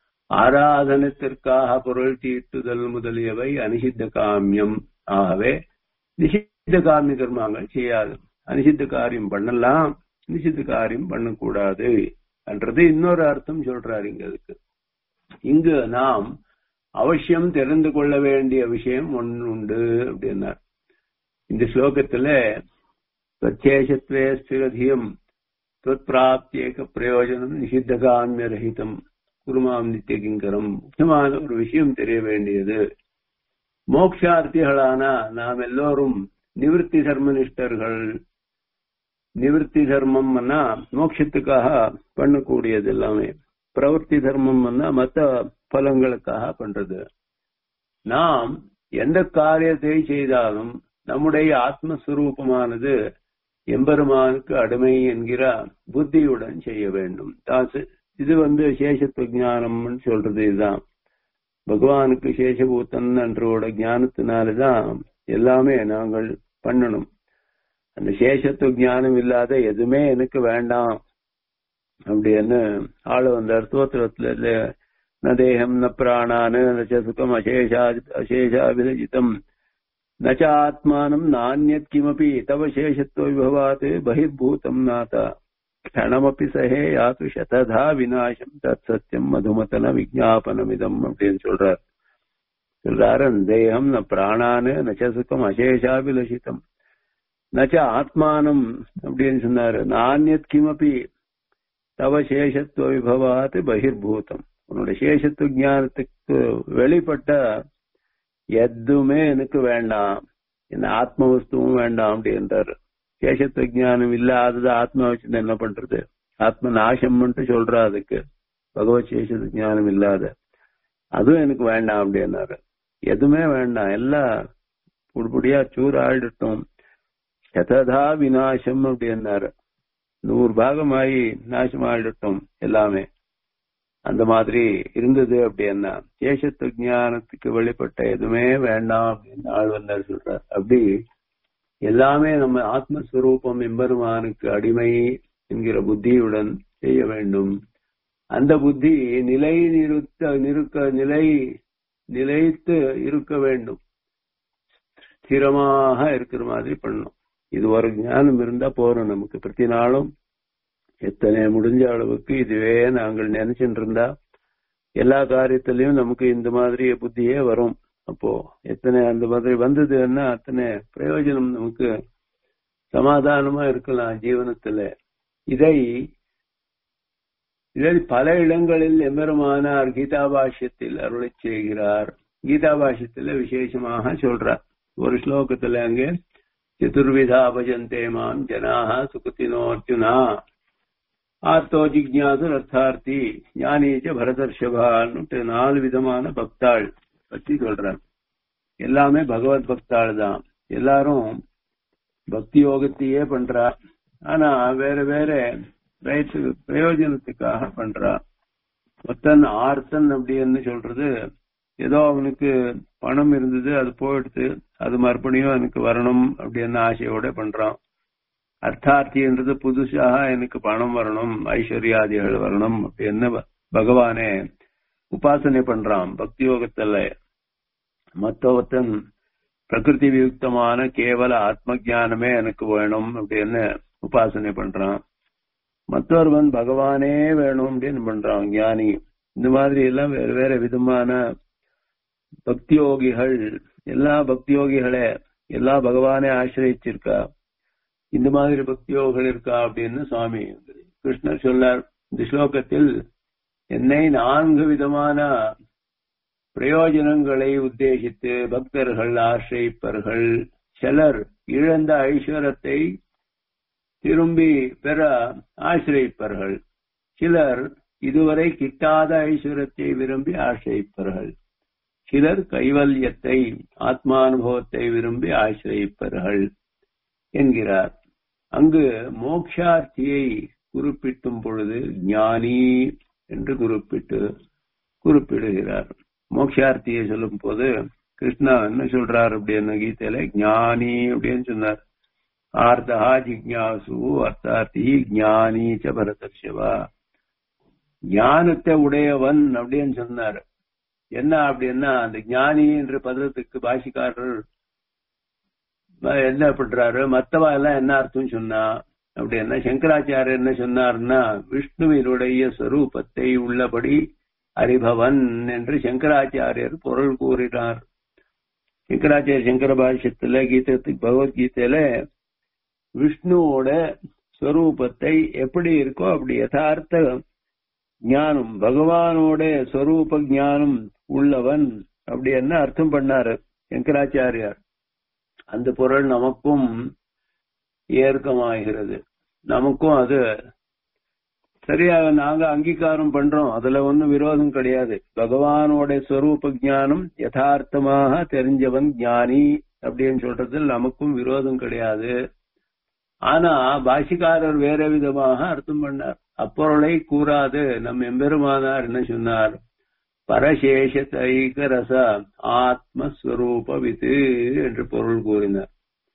ஆராதனத்திற்காக பொருள் தீட்டுதல் முதலியவை அனிஷித்த காமியம் ஆகவே நிஷித்த காமிய கர்மாங்கள் செய்யாது அனிஷித்த காரியம் பண்ணலாம் நிஷித்த காரியம் பண்ணக்கூடாது என்றது இன்னொரு அர்த்தம் சொல்றாரு இங்க அதுக்கு இங்கு நாம் அவசியம் தெரிந்து கொள்ள வேண்டிய விஷயம் ஒன்று உண்டு அப்படின்னார் இந்த ஸ்லோகத்துல பிரத்யேஷத்வே ஸ்திரதியம் தொற்பிராப்தியேக பிரயோஜனம் நிஷித்த காமிய ரஹிதம் குருமாம் நித்திய கிங்கரம் முக்கியமான ஒரு விஷயம் தெரிய வேண்டியது மோக்ஷார்த்திகளான நாம் எல்லோரும் நிவர்த்தி தர்மனிஷ்டர்கள் நிவர்த்தி தர்மம்னா மோட்சத்துக்காக பண்ணக்கூடியது எல்லாமே பிரவர்த்தி தர்மம்னா மற்ற பலங்களுக்காக பண்றது நாம் எந்த காரியத்தை செய்தாலும் நம்முடைய ஆத்மஸ்வரூபமானது எம்பெருமானுக்கு அடிமை என்கிற புத்தியுடன் செய்ய வேண்டும் தாசு இது வந்து சேஷத்துவ ஞானம்னு சொல்றது இதுதான் பகவானுக்கு சேஷபூத்தன் என்றோட ஞானத்தினாலதான் எல்லாமே நாங்கள் பண்ணணும் அந்த சேஷத்துவ ஞானம் இல்லாத எதுவுமே எனக்கு வேண்டாம் அப்படின்னு ஆளு வந்த அர்த்தோத்திரத்துல ந தேகம் ந பிராணானு ந சுகம் அசேஷா அசேஷா விரஜிதம் ந ஆத்மானம் நானியத் கிமபி தவ சேஷத்துவ விபவாத் பகிர்பூதம் நாத க்ஷணமப்பி சஹே யாத்து சததா விநாசம் தத் சத்தியம் மதுமதன விஜாபனமிதம் அப்படின்னு சொல்றார் சொல்றாரு தேகம் ந பிராணானு நச்ச சுகம் அசேஷாபிலஷிதம் நச்ச ஆத்மானம் அப்படின்னு சொன்னாரு நானியத் கிமபி தவ சேஷத்துவ விபவாத் பகிர்பூதம் உன்னோட சேஷத்துவ ஞானத்துக்கு வெளிப்பட்ட எதுவுமே எனக்கு வேண்டாம் என்ன ஆத்ம வஸ்துவும் வேண்டாம் அப்படின்றாரு சேஷத்துவ ஞானம் இல்லாதது ஆத்மா வச்சு என்ன பண்றது ஆத்ம நாசம்ன்ட்டு சொல்றா அதுக்கு பகவத் சேஷத்து ஞானம் இல்லாத அதுவும் எனக்கு வேண்டாம் அப்படின்னாரு எதுவுமே வேண்டாம் எல்லாம் புடிபடியா சூறு ஆயிடட்டும் சததா விநாசம் அப்படின்னாரு நூறு பாகமாயி நாசம் ஆயிடட்டும் எல்லாமே அந்த மாதிரி இருந்தது அப்படின்னா சேஷத்து ஞானத்துக்கு வெளிப்பட்ட எதுவுமே வேண்டாம் அப்படின்னு ஆள் வந்தார் சொல்றார் அப்படி எல்லாமே நம்ம ஆத்மஸ்வரூபம் எம்பெருமானுக்கு அடிமை என்கிற புத்தியுடன் செய்ய வேண்டும் அந்த புத்தி நிலை நிறுத்த நிறுக்க நிலை நிலைத்து இருக்க வேண்டும் ஸ்திரமாக இருக்கிற மாதிரி பண்ணணும் இது ஒரு ஞானம் இருந்தா போறோம் நமக்கு பிரதி நாளும் எத்தனை முடிஞ்ச அளவுக்கு இதுவே நாங்கள் நினைச்சுட்டு இருந்தா எல்லா காரியத்திலையும் நமக்கு இந்த மாதிரி புத்தியே வரும் அப்போ எத்தனை அந்த மாதிரி வந்ததுன்னா அத்தனை பிரயோஜனம் நமக்கு சமாதானமா இருக்கலாம் ஜீவனத்துல இதை இதை பல இடங்களில் எம்பெருமானார் கீதா பாஷ்யத்தில் அருளை செய்கிறார் கீதா பாஷ்யத்துல விசேஷமாக சொல்றார் ஒரு ஸ்லோகத்துல அங்கே சதுர்விதா பஜந்தே மாம் ஜனாக சுகத்தினோ அர்ஜுனா ஆர்த்தோ ஜிக்ஞாசு அர்த்தார்த்தி ஞானீச்ச பரதர்ஷபான்னு நாலு விதமான பக்தாள் பத்தி சொல்றார் எல்லாமே பகவத் பக்தாள் தான் எல்லாரும் பக்தி யோகத்தையே பண்றா ஆனா வேற வேற ரைட்டு பிரயோஜனத்துக்காக பண்றா ஒத்தன் ஆர்த்தன் அப்படின்னு சொல்றது ஏதோ அவனுக்கு பணம் இருந்தது அது போயிடுது அது மறுபடியும் எனக்கு வரணும் அப்படின்னு ஆசையோட பண்றான் அர்த்தார்த்தின்றது புதுசாக எனக்கு பணம் வரணும் ஐஸ்வர்யாதிகள் வரணும் அப்படின்னு பகவானே உபாசனை பண்றான் பக்தி யோகத்துல மத்தவத்தன் பிரகிருதி வியுக்தமான கேவல ஆத்ம ஜானமே எனக்கு வேணும் அப்படின்னு உபாசனை பண்றான் மற்றொருவன் பகவானே வேணும் அப்படின்னு பண்றான் ஞானி இந்த மாதிரி எல்லாம் வேற வேற விதமான பக்தியோகிகள் எல்லா பக்தியோகிகளே எல்லா பகவானே ஆசிரியச்சிருக்கா இந்த மாதிரி பக்தியோகிகள் இருக்கா அப்படின்னு சுவாமி கிருஷ்ணர் சொல்லார் இந்த ஸ்லோகத்தில் என்னை நான்கு விதமான பிரயோஜனங்களை உத்தேசித்து பக்தர்கள் ஆசிரிப்பர்கள் சிலர் இழந்த ஐஸ்வரத்தை திரும்பி பெற ஆசிரிப்பர்கள் சிலர் இதுவரை கிட்டாத ஐஸ்வரத்தை விரும்பி ஆசிரிப்பர்கள் சிலர் கைவல்யத்தை ஆத்மானுபவத்தை விரும்பி ஆசிரிப்பர்கள் என்கிறார் அங்கு மோக்ஷார்த்தியை குறிப்பிட்டும் பொழுது ஞானி என்று குறிப்பிட்டு குறிப்பிடுகிறார் மோக்ஷார்த்தியை சொல்லும் போது கிருஷ்ணா என்ன சொல்றார் அப்படின்னு கீதையில ஞானி அப்படின்னு சொன்னார் ஆர்த்தா ஜிக்யாசு அர்த்தார்த்தி ஞானி ச பரதர்ஷவா ஞானத்தை உடையவன் அப்படின்னு சொன்னார் என்ன அப்படின்னா அந்த ஞானி என்ற பதத்துக்கு பாஷிக்காரர் என்ன பண்றாரு மத்தவா எல்லாம் என்ன அர்த்தம் சொன்னா அப்படின்னா சங்கராச்சாரியர் என்ன சொன்னார்னா விஷ்ணுவினுடைய ஸ்வரூபத்தை உள்ளபடி அறிபவன் என்று சங்கராச்சாரியர் பொருள் கூறினார் சங்கராச்சாரிய சங்கர பாஷ்யத்துல கீதத்துக்கு பகவத்கீதையில விஷ்ணுவோட ஸ்வரூபத்தை எப்படி இருக்கோ அப்படி யதார்த்த ஞானம் பகவானோட ஸ்வரூப ஞானம் உள்ளவன் அப்படி என்ன அர்த்தம் பண்ணாரு சங்கராச்சாரியார் அந்த பொருள் நமக்கும் ஏற்கமாகிறது நமக்கும் அது சரியாக நாங்க அங்கீகாரம் பண்றோம் அதுல ஒன்னும் விரோதம் கிடையாது பகவானோட ஸ்வரூப ஜானம் யதார்த்தமாக தெரிஞ்சவன் ஞானி அப்படின்னு சொல்றதில் நமக்கும் விரோதம் கிடையாது ஆனா பாஷிக்காரர் வேற விதமாக அர்த்தம் பண்ணார் அப்பொருளை கூறாது நம் எம்பெருமானார் என்ன சொன்னார் பரசேஷ தைக ரச ஆத்மஸ்வரூப வித்து என்று பொருள் கூறினார்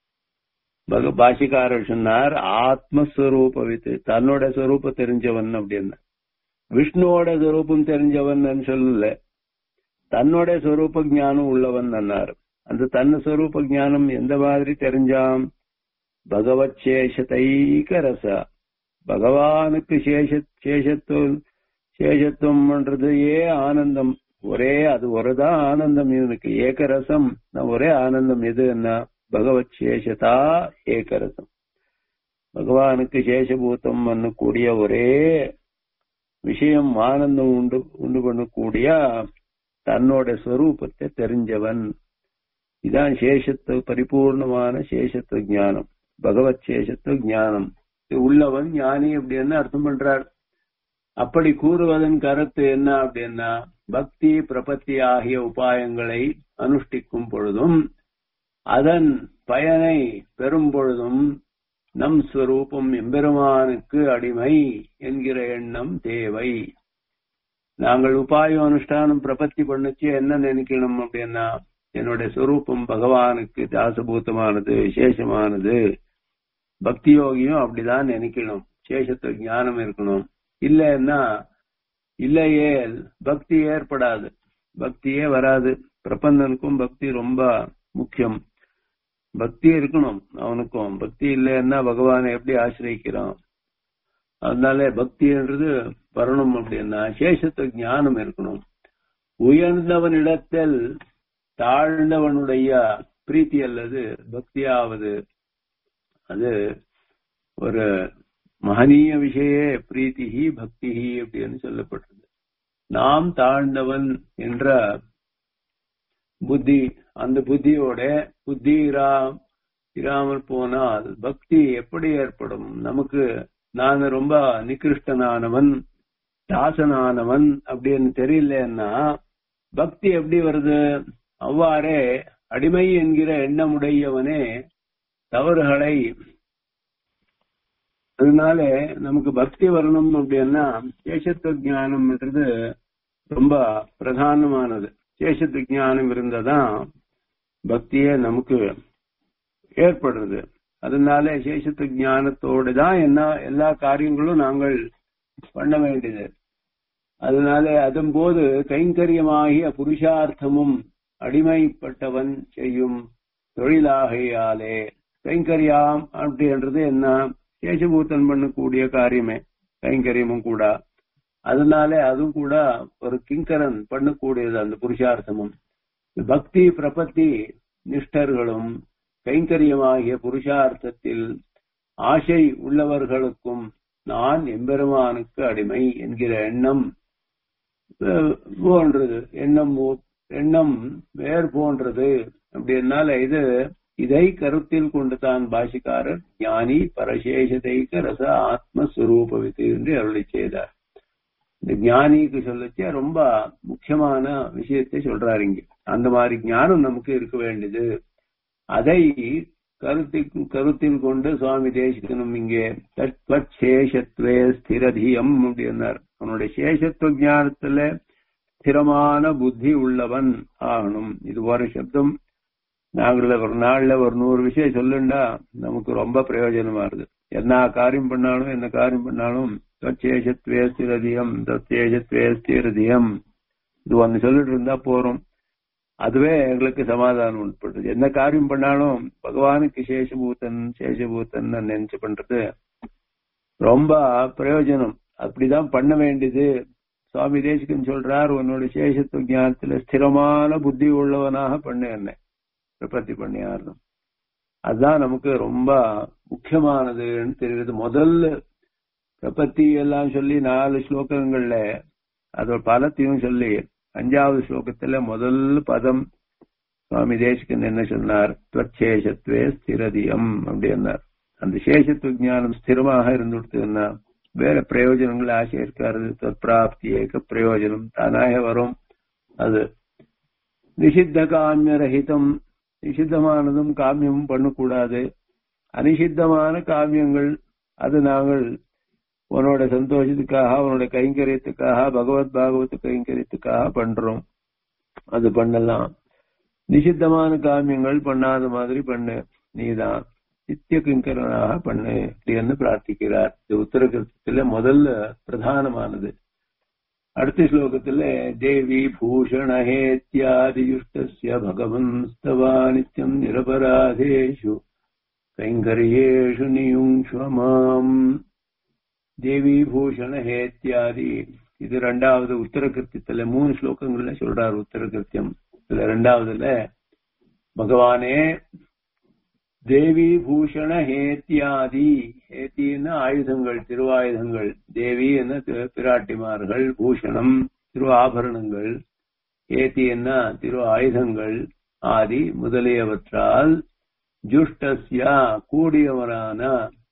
பாஷிக்காரர் சொன்னார் ஆத்மஸ்வரூப வித்து தன்னோட ஸ்வரூபம் தெரிஞ்சவன் அப்படின்னு விஷ்ணுவோட ஸ்வரூபம் தெரிஞ்சவன் சொல்லல தன்னோட ஸ்வரூப ஞானம் உள்ளவன் அன்னார் அந்த தன்ன ஸ்வரூப ஞானம் எந்த மாதிரி தெரிஞ்சாம் பகவத் சேஷத்தைக ரச பகவானுக்கு சேஷ சேஷத்துவம் சேஷத்துவம்ன்றது ஏ ஆனந்தம் ஒரே அது ஒருதான் ஆனந்தம் இவனுக்கு ஏகரசம் ஒரே ஆனந்தம் எது என்ன பகவத் சேஷதா ஏகரசம் பகவானுக்கு சேஷபூத்தம் பண்ணக்கூடிய ஒரே விஷயம் ஆனந்தம் உண்டு உண்டு பண்ணக்கூடிய தன்னோட ஸ்வரூபத்தை தெரிஞ்சவன் இதான் சேஷத்துவ பரிபூர்ணமான சேஷத்துவ ஞானம் பகவத் சேஷத்துவ ஞானம் உள்ளவன் ஞானி அப்படின்னு அர்த்தம் பண்றார் அப்படி கூறுவதன் கருத்து என்ன அப்படின்னா பக்தி பிரபத்தி ஆகிய உபாயங்களை அனுஷ்டிக்கும் பொழுதும் அதன் பயனை பெறும் பொழுதும் நம் ஸ்வரூபம் எம்பெருமானுக்கு அடிமை என்கிற எண்ணம் தேவை நாங்கள் உபாய அனுஷ்டானம் பிரபத்தி பண்ணுச்சு என்ன நினைக்கணும் அப்படின்னா என்னுடைய ஸ்வரூபம் பகவானுக்கு தாசபூத்தமானது விசேஷமானது பக்தி யோகியும் அப்படிதான் நினைக்கணும் சேஷத்துவ ஞானம் இருக்கணும் இல்லைன்னா இல்லையே பக்தி ஏற்படாது பக்தியே வராது பிரபந்தனுக்கும் பக்தி ரொம்ப முக்கியம் பக்தி இருக்கணும் அவனுக்கும் பக்தி இல்லைன்னா பகவானை எப்படி ஆசிரியிக்கிறான் அதனால பக்தின்றது வரணும் அப்படின்னா சேஷத்துவ ஞானம் இருக்கணும் உயர்ந்தவனிடத்தில் தாழ்ந்தவனுடைய பிரீத்தி அல்லது பக்தியாவது அது ஒரு மகனீய விஷய பிரீத்திஹி பக்திஹி அப்படின்னு சொல்லப்பட்டது நாம் தாழ்ந்தவன் என்ற புத்தி அந்த புத்தியோட புத்தி இராம் இராமல் போனால் பக்தி எப்படி ஏற்படும் நமக்கு நான் ரொம்ப நிகிருஷ்டனானவன் தாசனானவன் அப்படின்னு தெரியலன்னா பக்தி எப்படி வருது அவ்வாறே அடிமை என்கிற எண்ணமுடையவனே தவறுகளை அதனால நமக்கு பக்தி வரணும் அப்படின்னா சேஷத்துவ ஜானம்ன்றது ரொம்ப பிரதானமானது சேஷத்துவ ஜானம் இருந்ததான் பக்தியே நமக்கு ஏற்படுறது அதனால சேஷத்துவ ஞானத்தோடு தான் என்ன எல்லா காரியங்களும் நாங்கள் பண்ண வேண்டியது அதனால அதன் போது கைங்கரியமாகிய புருஷார்த்தமும் அடிமைப்பட்டவன் செய்யும் தொழிலாகையாலே கைங்கரியாம் அப்படின்றது என்ன சேஷபூத்தன் பண்ணக்கூடிய காரியமே கைங்கரியமும் கூட அதனால அதுவும் கூட ஒரு கிங்கரன் பண்ணக்கூடியது அந்த புருஷார்த்தமும் பக்தி பிரபத்தி நிஷ்டர்களும் கைங்கரியமாகிய புருஷார்த்தத்தில் ஆசை உள்ளவர்களுக்கும் நான் எம்பெருமானுக்கு அடிமை என்கிற எண்ணம் போன்றது எண்ணம் எண்ணம் வேர் போன்றது அப்படின்னால இது இதை கருத்தில் கொண்டு தான் பாஷிக்காரர் ஞானி பரசேஷதைக்க ரச ஆத்மஸ்வரூபவித்து என்று அருளி செய்தார் இந்த ஞானிக்கு சொல்லச்சே ரொம்ப முக்கியமான விஷயத்தை சொல்றாரு இங்க அந்த மாதிரி ஞானம் நமக்கு இருக்க வேண்டியது அதை கருத்தில் கருத்தில் கொண்டு சுவாமி தேசிக்கணும் இங்கே தத்வத் சேஷத்வே ஸ்திரதியம் அப்படின்னார் அவனுடைய சேஷத்துவ ஞானத்துல ஸ்திரமான புத்தி உள்ளவன் ஆகணும் இது ஒரு சப்தம் நாங்கள ஒரு நாள்ல ஒரு நூறு விஷயம் சொல்லுண்டா நமக்கு ரொம்ப பிரயோஜனமா இருக்கு என்ன காரியம் பண்ணாலும் என்ன காரியம் பண்ணாலும் தச்சேஷத்வே ஸ்திரதியம் தச்சேஷத்வே ஸ்திரதியம் இது ஒன்னு சொல்லிட்டு இருந்தா போறோம் அதுவே எங்களுக்கு சமாதானம் உட்படுது என்ன காரியம் பண்ணாலும் பகவானுக்கு சேஷபூத்தன் சேஷபூத்தன் நினைச்சு பண்றது ரொம்ப பிரயோஜனம் அப்படிதான் பண்ண வேண்டியது சுவாமி தேசிகன் சொல்றார் உன்னோட சேஷத்துவ ஞானத்துல ஸ்திரமான புத்தி உள்ளவனாக பண்ண என்ன பிரபத்தி பண்ணியாரணும் அதுதான் நமக்கு ரொம்ப முக்கியமானதுன்னு தெரியுது முதல்ல பிரபத்தி எல்லாம் சொல்லி நாலு ஸ்லோகங்கள்ல அதோட பலத்தையும் சொல்லி அஞ்சாவது ஸ்லோகத்துல முதல் பதம் சுவாமி தேசிகன் என்ன சொன்னார் துவச்சேஷத்வே ஸ்திரதியம் அப்படின்னார் அந்த சேஷத்துவ ஞானம் ஸ்திரமாக இருந்துடுத்துன்னா வேற பிரயோஜனங்கள் ஆசை இருக்காரு தற்பிராப்தி ஏக பிரயோஜனம் தானாக வரும் அது நிஷித்த காமிய ரஹிதம் நிஷித்தமானதும் காமியமும் பண்ணக்கூடாது அனிஷித்தமான காமியங்கள் அது நாங்கள் உன்னோட சந்தோஷத்துக்காக உன்னோட கைங்கரியத்துக்காக பகவத் பாகவத் கைங்கரியத்துக்காக பண்றோம் அது பண்ணலாம் நிஷித்தமான காமியங்கள் பண்ணாத மாதிரி பண்ணு நீதான் நித்திய கிங்கரனாக பண்ணு அப்படின்னு பிரார்த்திக்கிறார் இது உத்தரகிருத்தத்துல முதல்ல பிரதானமானது அடுத்த ஸ்லோகத்துல தேவி பூஷணஹேத்யாதியுஷ்டஸ்ய பகவன் ஸ்தவா நித்யம் நிரபராதேஷு கைங்கரியேஷு நியுங்ஷ்வமாம் தேவி பூஷண ஹேத்யாதி இது ரெண்டாவது உத்தர கிருத்தியத்துல மூணு ஸ்லோகங்கள்ல சொல்றாரு உத்தர கிருத்தியம் இதுல ரெண்டாவதுல பகவானே தேவி பூஷண ஹேத்தியாதி ஹேத்தின்னு ஆயுதங்கள் திருவாயுதங்கள் தேவி என்ன பிராட்டிமார்கள் பூஷணம் திரு ஆபரணங்கள் ஏத்தி என்ன திரு ஆயுதங்கள் ஆதி முதலியவற்றால் ஜுஷ்டஸ்யா கூடியவரான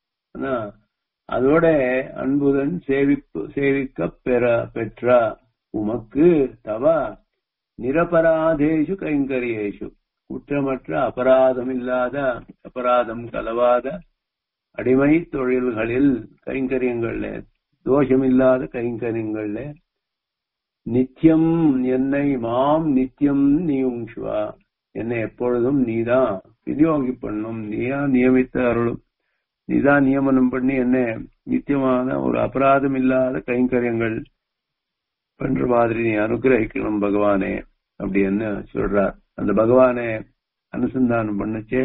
அதோட அன்புடன் சேவிப்பு சேவிக்க பெற பெற்ற உமக்கு தவ நிரபராதேஷு கைங்கரியேஷு குற்றமற்ற அபராதம் இல்லாத அபராதம் கலவாத அடிமை தொழில்களில் கைங்கரியங்கள்ல தோஷமில்லாத கைங்கரியங்கள்ல நித்தியம் என்னை மாம் நித்தியம் நீயுங்ஷுவா என்னை எப்பொழுதும் நீதான் விநியோகி பண்ணும் நீயா நியமித்த அருளும் நீதான் நியமனம் பண்ணி என்ன நித்தியமான ஒரு அபராதம் இல்லாத கைங்கரியங்கள் பண்ற மாதிரி நீ அனுகிரகிக்கணும் பகவானே அப்படின்னு சொல்றார் அந்த பகவானே அனுசந்தானம் பண்ணுச்சு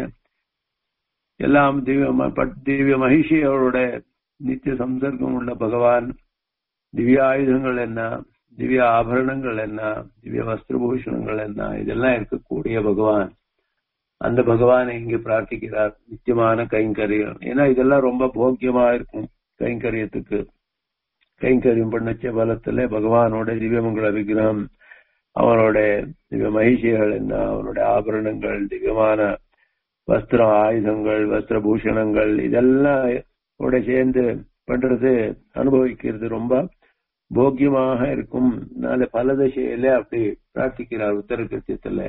எல்லாம் திவ்ய ம- பட்- திவ்ய மகிஷி அவரோட நித்திய சம்சர்க்கம் உள்ள பகவான் திவ்ய ஆயுதங்கள் என்ன திவ்ய ஆபரணங்கள் என்ன திவ்ய வஸ்திரபூஷணங்கள் என்ன இதெல்லாம் இருக்கக்கூடிய பகவான் அந்த பகவானை இங்கு பிரார்த்திக்கிறார் நித்தியமான கைங்கரியம் ஏன்னா இதெல்லாம் ரொம்ப போக்கியமா இருக்கும் கைங்கரியத்துக்கு கைங்கரியம் பண்ணச்ச பலத்துல பகவானோட திவ்யமங்கள விக்கிரகம் அவனோட திவ்ய மகிஷிகள் என்ன அவனோட ஆபரணங்கள் திவ்யமான வஸ்திரம் ஆயுதங்கள் வஸ்திரபூஷணங்கள் இதெல்லாம் கூட சேர்ந்து பண்றது அனுபவிக்கிறது ரொம்ப போக்கியமாக இருக்கும் அதனால பல திசையில அப்படி பிரார்த்திக்கிறார் உத்தர கிருத்தியத்துல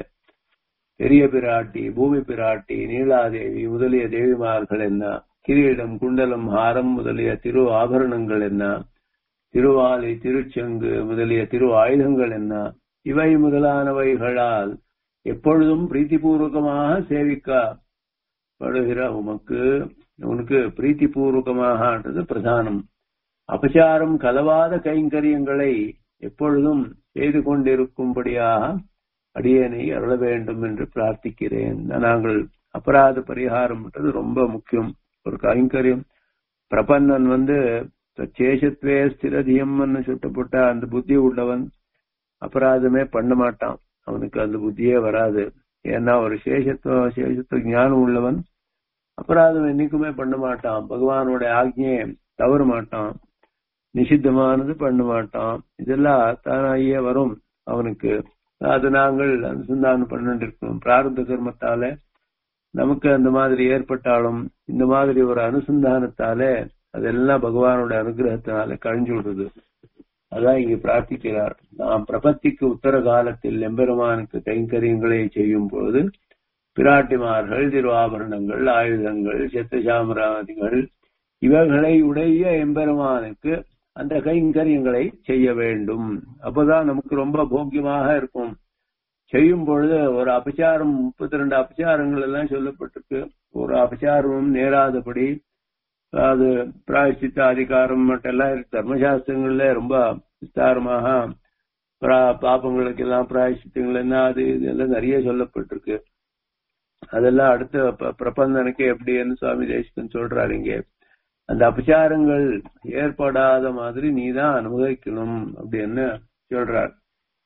பெரிய பிராட்டி பூமி பிராட்டி நீலாதேவி முதலிய தேவிமார்கள் என்ன கிரீடம் குண்டலம் ஹாரம் முதலிய திரு ஆபரணங்கள் என்ன திருவாலை திருச்செங்கு முதலிய திரு ஆயுதங்கள் என்ன இவை முதலானவைகளால் எப்பொழுதும் பிரீத்திபூர்வகமாக சேவிக்கப்படுகிற உமக்கு உனக்கு பிரீத்திபூர்வகமாகன்றது பிரதானம் அபச்சாரம் கலவாத கைங்கரியங்களை எப்பொழுதும் செய்து கொண்டிருக்கும்படியாக அடியனை அருள வேண்டும் என்று பிரார்த்திக்கிறேன் நாங்கள் அபராத பரிகாரம்ன்றது ரொம்ப முக்கியம் ஒரு கைங்கரியம் பிரபன்னன் வந்து சேஷத்வே ஸ்திரதியம்னு சுட்டப்பட்ட அந்த புத்தி உள்ளவன் அபராதமே பண்ண மாட்டான் அவனுக்கு அந்த புத்தியே வராது ஏன்னா ஒரு சேஷத்துவ சேஷத்துவ ஞானம் உள்ளவன் அபராதம் என்னைக்குமே பண்ண மாட்டான் பகவானோட ஆக்ஞையை தவற மாட்டான் நிஷித்தமானது பண்ண மாட்டான் இதெல்லாம் தானாயே வரும் அவனுக்கு அது நாங்கள் அனுசந்தானம் பண்ணிட்டு இருக்கோம் பிராரத்த கர்மத்தால நமக்கு அந்த மாதிரி ஏற்பட்டாலும் இந்த மாதிரி ஒரு அனுசந்தானத்தால அதெல்லாம் பகவானோட அனுகிரகத்தினால கழிஞ்சு விடுறது அதான் இங்க பிரார்த்திக்கிறார் நாம் பிரபத்திக்கு உத்தர காலத்தில் எம்பெருமானுக்கு கைங்கரியங்களை செய்யும் பொழுது பிராட்டிமார்கள் திருவாபரணங்கள் ஆயுதங்கள் செத்தசாமராதிகள் இவைகளை உடைய எம்பெருமானுக்கு அந்த கைங்கரியங்களை செய்ய வேண்டும் அப்பதான் நமக்கு ரொம்ப போக்கியமாக இருக்கும் செய்யும் பொழுது ஒரு அபச்சாரம் முப்பத்தி ரெண்டு அபச்சாரங்கள் எல்லாம் சொல்லப்பட்டிருக்கு ஒரு அபச்சாரமும் நேராதபடி அது பிராயசித்த அதிகாரம் மட்டெல்லாம் இருக்கு தர்மசாஸ்திரங்கள்ல ரொம்ப விஸ்தாரமாக பிரா- பாபங்களுக்கு எல்லாம் பிராயசித்தங்கள் என்ன அது இதெல்லாம் நிறைய சொல்லப்பட்டிருக்கு அதெல்லாம் அடுத்த ப- பிரபந்தனுக்கு எப்படின்னு சுவாமி தேசிகன் சொல்றாரு இங்கே அந்த அபச்சாரங்கள் ஏற்படாத மாதிரி நீதான் அனுபவிக்கணும் அப்படின்னு சொல்றார்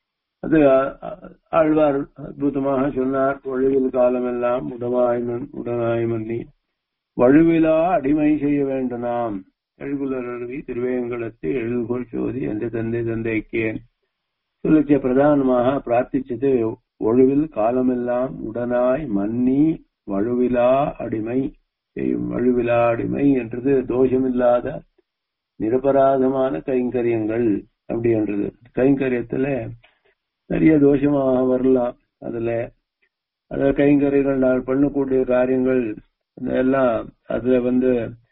அது ஆ- ஆ- ஆழ்வார் அற்புதமாக சொன்னார் ஒழிவில் காலமெல்லாம் உடமாய்மன் உடனாய்மன்னி வழுவிலா அடிமை செய்ய வேண்டும் நாம் எழுகுலருவி திருவேங்கலத்து எழுதுகோள் சோதி எந்த தந்தை தந்தைக்கேன் சொல்லிச்ச பிரதானமாக பிரார்த்திச்சது ஒழுவில் காலமெல்லாம் உடனாய் மன்னி வழுவிலா அடிமை செய்யும் வழுவிலா அடிமை என்றது தோஷமில்லாத நிரபராதமான கைங்கரியங்கள் அப்படின்றது கைங்கரியத்துல நிறைய தோஷமாக வரலாம் அதுல அத கைங்கரியங்கள் நான் பண்ணக்கூடிய காரியங்கள் எல்லாம் அதுல வந்து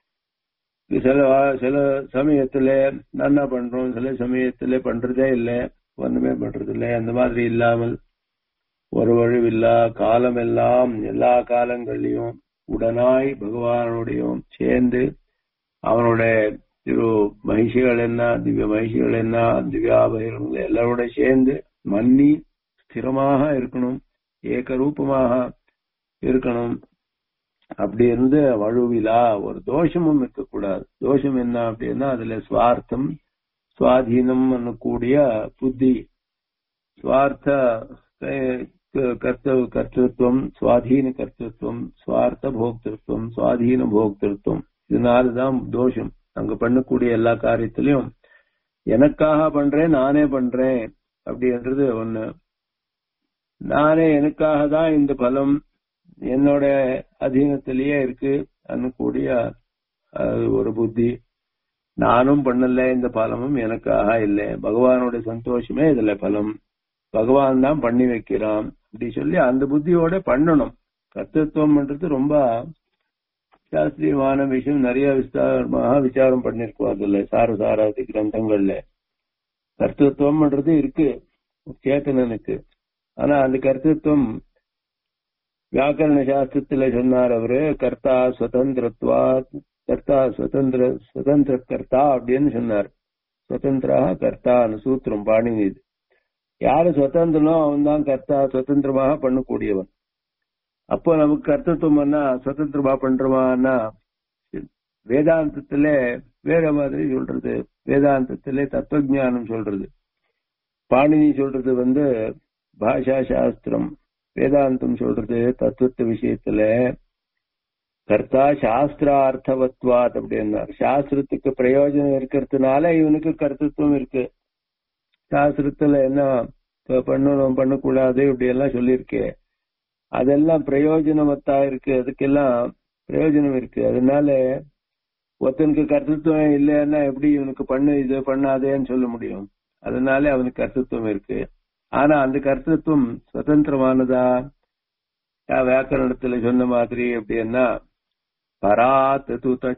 சில வா- சில சமயத்துல நன்னா பண்றோம் சில சமயத்துல பண்றதே இல்லை ஒண்ணுமே பண்றது இல்லை அந்த மாதிரி இல்லாமல் ஒரு வழுவில்லா காலமெல்லாம் எல்லா காலங்கள்லயும் உடனாய் பகவானுடையும் சேர்ந்து அவனோட திரு மகிழ்ச்சிகள் என்ன திவ்ய மகிழ்ச்சிகள் என்ன திவ்யாபயங்கள் எல்லாரோட சேர்ந்து மன்னி ஸ்திரமாக இருக்கணும் ஏகரூபமாக இருக்கணும் அப்படி இருந்து வழுவிலா ஒரு தோஷமும் இருக்கக்கூடாது தோஷம் என்ன அப்படின்னா அதுல சுவார்த்தம் சுவாதீனம் கூடிய புத்தி சுவார்த்த க- கர்த்த கர்த்தத்துவம் சுவாதீன கர்த்தத்துவம் சுவார்த்த போக்திருத்துவம் சுவாதீன போக்திருத்துவம் இதனாலதான் தோஷம் அங்க பண்ணக்கூடிய எல்லா காரியத்திலையும் எனக்காக பண்றேன் நானே பண்றேன் அப்படின்றது ஒண்ணு நானே எனக்காக தான் இந்த பலம் என்னோட அதீனத்திலேயே இருக்கு கூடிய அது ஒரு புத்தி நானும் பண்ணல இந்த பலமும் எனக்காக இல்லை பகவானோட சந்தோஷமே இதுல பலம் பகவான் தான் பண்ணி வைக்கிறான் அப்படி சொல்லி அந்த புத்தியோட பண்ணணும் கர்த்தத்துவம்ன்றது ரொம்ப சாஸ்திரியமான விஷயம் நிறைய விஸ்தாரமாக விசாரம் பண்ணிருக்கோம் அதுல சாரசாராதி கிரந்தங்கள்ல கர்த்தத்துவம்ன்றது இருக்கு சேத்தனனுக்கு ஆனா அந்த கர்த்தத்துவம் வியாக்கரண சாஸ்திரத்துல சொன்னார் அவரு கர்த்தா சுதந்திரத்வா கர்த்தா சுதந்திர சுதந்திர கர்த்தா அப்படின்னு சொன்னார் சுதந்திரா கர்த்தான்னு சூத்திரம் பாணினி யாரு சுதந்திரனோ அவன் தான் கர்த்தா சுதந்திரமாக பண்ணக்கூடியவன் அப்போ நமக்கு கர்த்தத்துவம்னா சுதந்திரமா பண்றோமான்னா வேதாந்தத்துல வேற மாதிரி சொல்றது வேதாந்தத்துல தத்துவஜானம் சொல்றது பாணினி சொல்றது வந்து பாஷா சாஸ்திரம் வேதாந்தம் சொல்றது தத்துவத்து விஷயத்துல கர்த்தா சாஸ்திரார்த்தவத்வாத் அப்படின்னார் சாஸ்திரத்துக்கு பிரயோஜனம் இருக்கிறதுனால இவனுக்கு கர்த்தத்துவம் இருக்கு சாஸ்திரத்துல என்ன பண்ணணும் பண்ணக்கூடாது இப்படி எல்லாம் சொல்லியிருக்கே அதெல்லாம் பிரயோஜனமத்தா இருக்கு அதுக்கெல்லாம் பிரயோஜனம் இருக்கு அதனால ஒருத்தனுக்கு கர்த்தத்துவம் இல்லைன்னா எப்படி இவனுக்கு பண்ணு இது பண்ணாதேன்னு சொல்ல முடியும் அதனால அவனுக்கு கர்த்தத்துவம் இருக்கு ஆனா அந்த கர்த்தத்துவம் சுதந்திரமானதா வியாக்கரணத்துல சொன்ன மாதிரி அப்படின்னா பராத்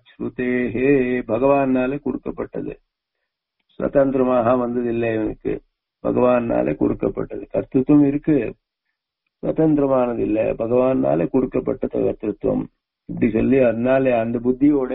துதே பகவானால கொடுக்கப்பட்டது சுதந்திரமாக வந்ததில்லை இவனுக்கு பகவானால கொடுக்கப்பட்டது கர்த்தத்துவம் இருக்கு சுதந்திரமானது இல்ல பகவானால கொடுக்கப்பட்டது கர்த்தத்துவம் இப்படி சொல்லி அதனால அந்த புத்தியோட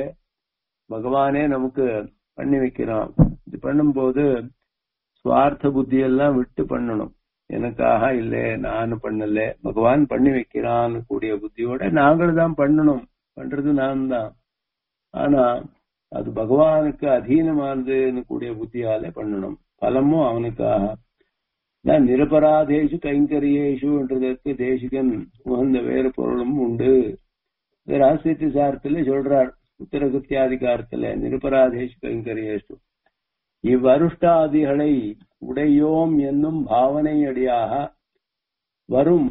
பகவானே நமக்கு பண்ணி வைக்கிறான் இது பண்ணும்போது சுவார்த்த புத்தி எல்லாம் விட்டு பண்ணணும் எனக்காக இல்ல நானும் பண்ணல பகவான் பண்ணி வைக்கிறான்னு கூடிய புத்தியோட நாங்கள் தான் பண்ணணும் பண்றது நான் தான் ஆனா அது பகவானுக்கு அதீனமானதுன்னு கூடிய புத்தியால பண்ணணும் பலமும் அவனுக்காக நான் நிரபராதேஷு கைங்கரியேஷுன்றதற்கு தேசிகன் உகந்த வேறு பொருளும் உண்டு ராசித்தி சாரத்துல சொல்றார் உத்தரகுத்தியாதிகாரத்துல நிரபராதேஷு கைங்கரியேஷு இவ்வருஷ்டாதிகளை உடையோம் என்னும் பாவனை அடியாக வரும்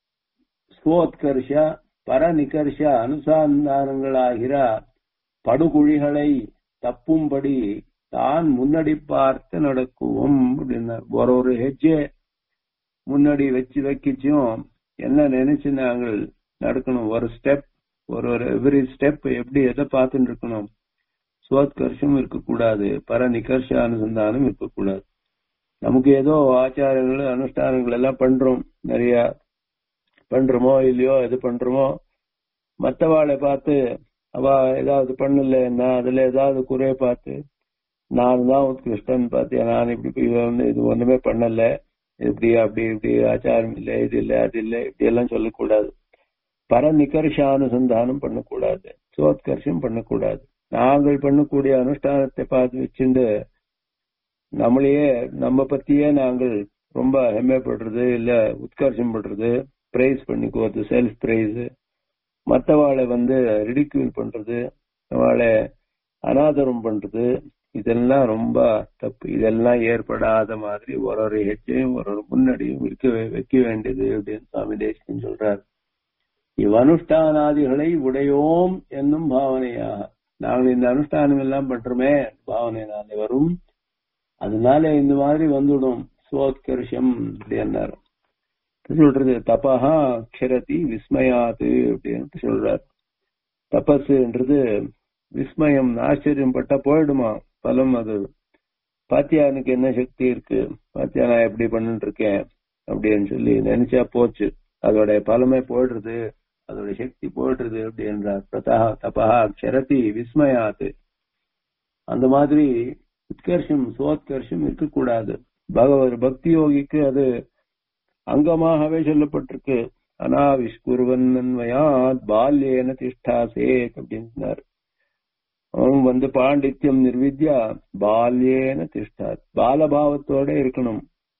ஸ்வோத்கர்ஷ பரநிகர்ஷ அனுசந்தானங்களாகிற படுகுழிகளை தப்பும்படி தான் முன்னாடி பார்த்து நடக்குவோம் அப்படின்னார் ஒரு ஒரு ஹெஜ்ஜே முன்னாடி வச்சு வைக்கிச்சும் என்ன நினைச்சு நாங்கள் நடக்கணும் ஒரு ஸ்டெப் ஒரு ஒரு எவ்ரி ஸ்டெப் எப்படி எதை பார்த்துட்டு இருக்கணும் சுவத்கர்ஷம் இருக்கக்கூடாது பர நிகர்ஷ அனுசந்தானம் இருக்கக்கூடாது நமக்கு ஏதோ ஆச்சாரங்கள் அனுஷ்டானங்கள் எல்லாம் பண்றோம் நிறைய பண்றோமோ இல்லையோ எது பண்றோமோ மற்றவாளை பார்த்து அவ ஏதாவது பண்ணல என்ன அதுல ஏதாவது குறைய பார்த்து நான் தான் உத்கிருஷ்டன் பார்த்தியா நான் இப்படி இது ஒண்ணுமே பண்ணல இப்படி அப்படி இப்படி ஆச்சாரம் இல்லை இது இல்லை அது இல்லை இப்படி எல்லாம் சொல்லக்கூடாது பர நிகர்ஷானுசந்தானம் பண்ணக்கூடாது சோத்கர்ஷம் பண்ணக்கூடாது நாங்கள் பண்ணக்கூடிய அனுஷ்டானத்தை பார்த்து வச்சுட்டு நம்மளையே நம்ம பத்தியே நாங்கள் ரொம்ப ஹெம்மைப்படுறது இல்ல உத்கர்ஷம் பண்றது பிரைஸ் பண்ணிக்குவது செல்ஃப் பிரைஸ் மற்றவாளை வந்து ரிடிக்யூல் பண்றது அவளை அனாதரம் பண்றது இதெல்லாம் ரொம்ப தப்பு இதெல்லாம் ஏற்படாத மாதிரி ஒரு ஒரு ஹெச்சையும் ஒரு ஒரு முன்னாடியும் இருக்க வைக்க வேண்டியது அப்படின்னு சுவாமி தேசிகன் சொல்றார் இவ்வனுஷ்டானாதிகளை உடையோம் என்னும் பாவனையாக நாங்கள் இந்த அனுஷ்டானம் எல்லாம் பண்றோமே பாவனைனாலே வரும் அதனால இந்த மாதிரி வந்துடும் சோத்கர்ஷம் அப்படின்னாரு சொல்றது தபஹா அக்ஷரதி விஸ்மயாது அப்படின்னு சொல்றார் தபஸ்ன்றது விஸ்மயம் ஆச்சரியம் பட்டா போயிடுமா பலம் அது பாத்தியா எனக்கு என்ன சக்தி இருக்கு பாத்தியா நான் எப்படி பண்ணிட்டு இருக்கேன் அப்படின்னு சொல்லி நினைச்சா போச்சு அதோட பலமே போயிடுறது அதோட சக்தி போயிடுறது அப்படின்றார் பிரதா தபஹா அக்ஷரதி விஸ்மயாது அந்த மாதிரி உத்கர்ஷம் சோத்கர்ஷம் இருக்கக்கூடாது பகவத் பக்தி யோகிக்கு அது அங்கமாகவே சொல்லப்பட்டிருக்கு அனாவிஷ்குருவன்மயாத் பால்யேன திஷ்டாசேத் அப்படின்னார் அவன் வந்து பாண்டித்யம் நிர்வித்யா பால்யேன திஷ்டாத் பாலபாவத்தோட இருக்கணும்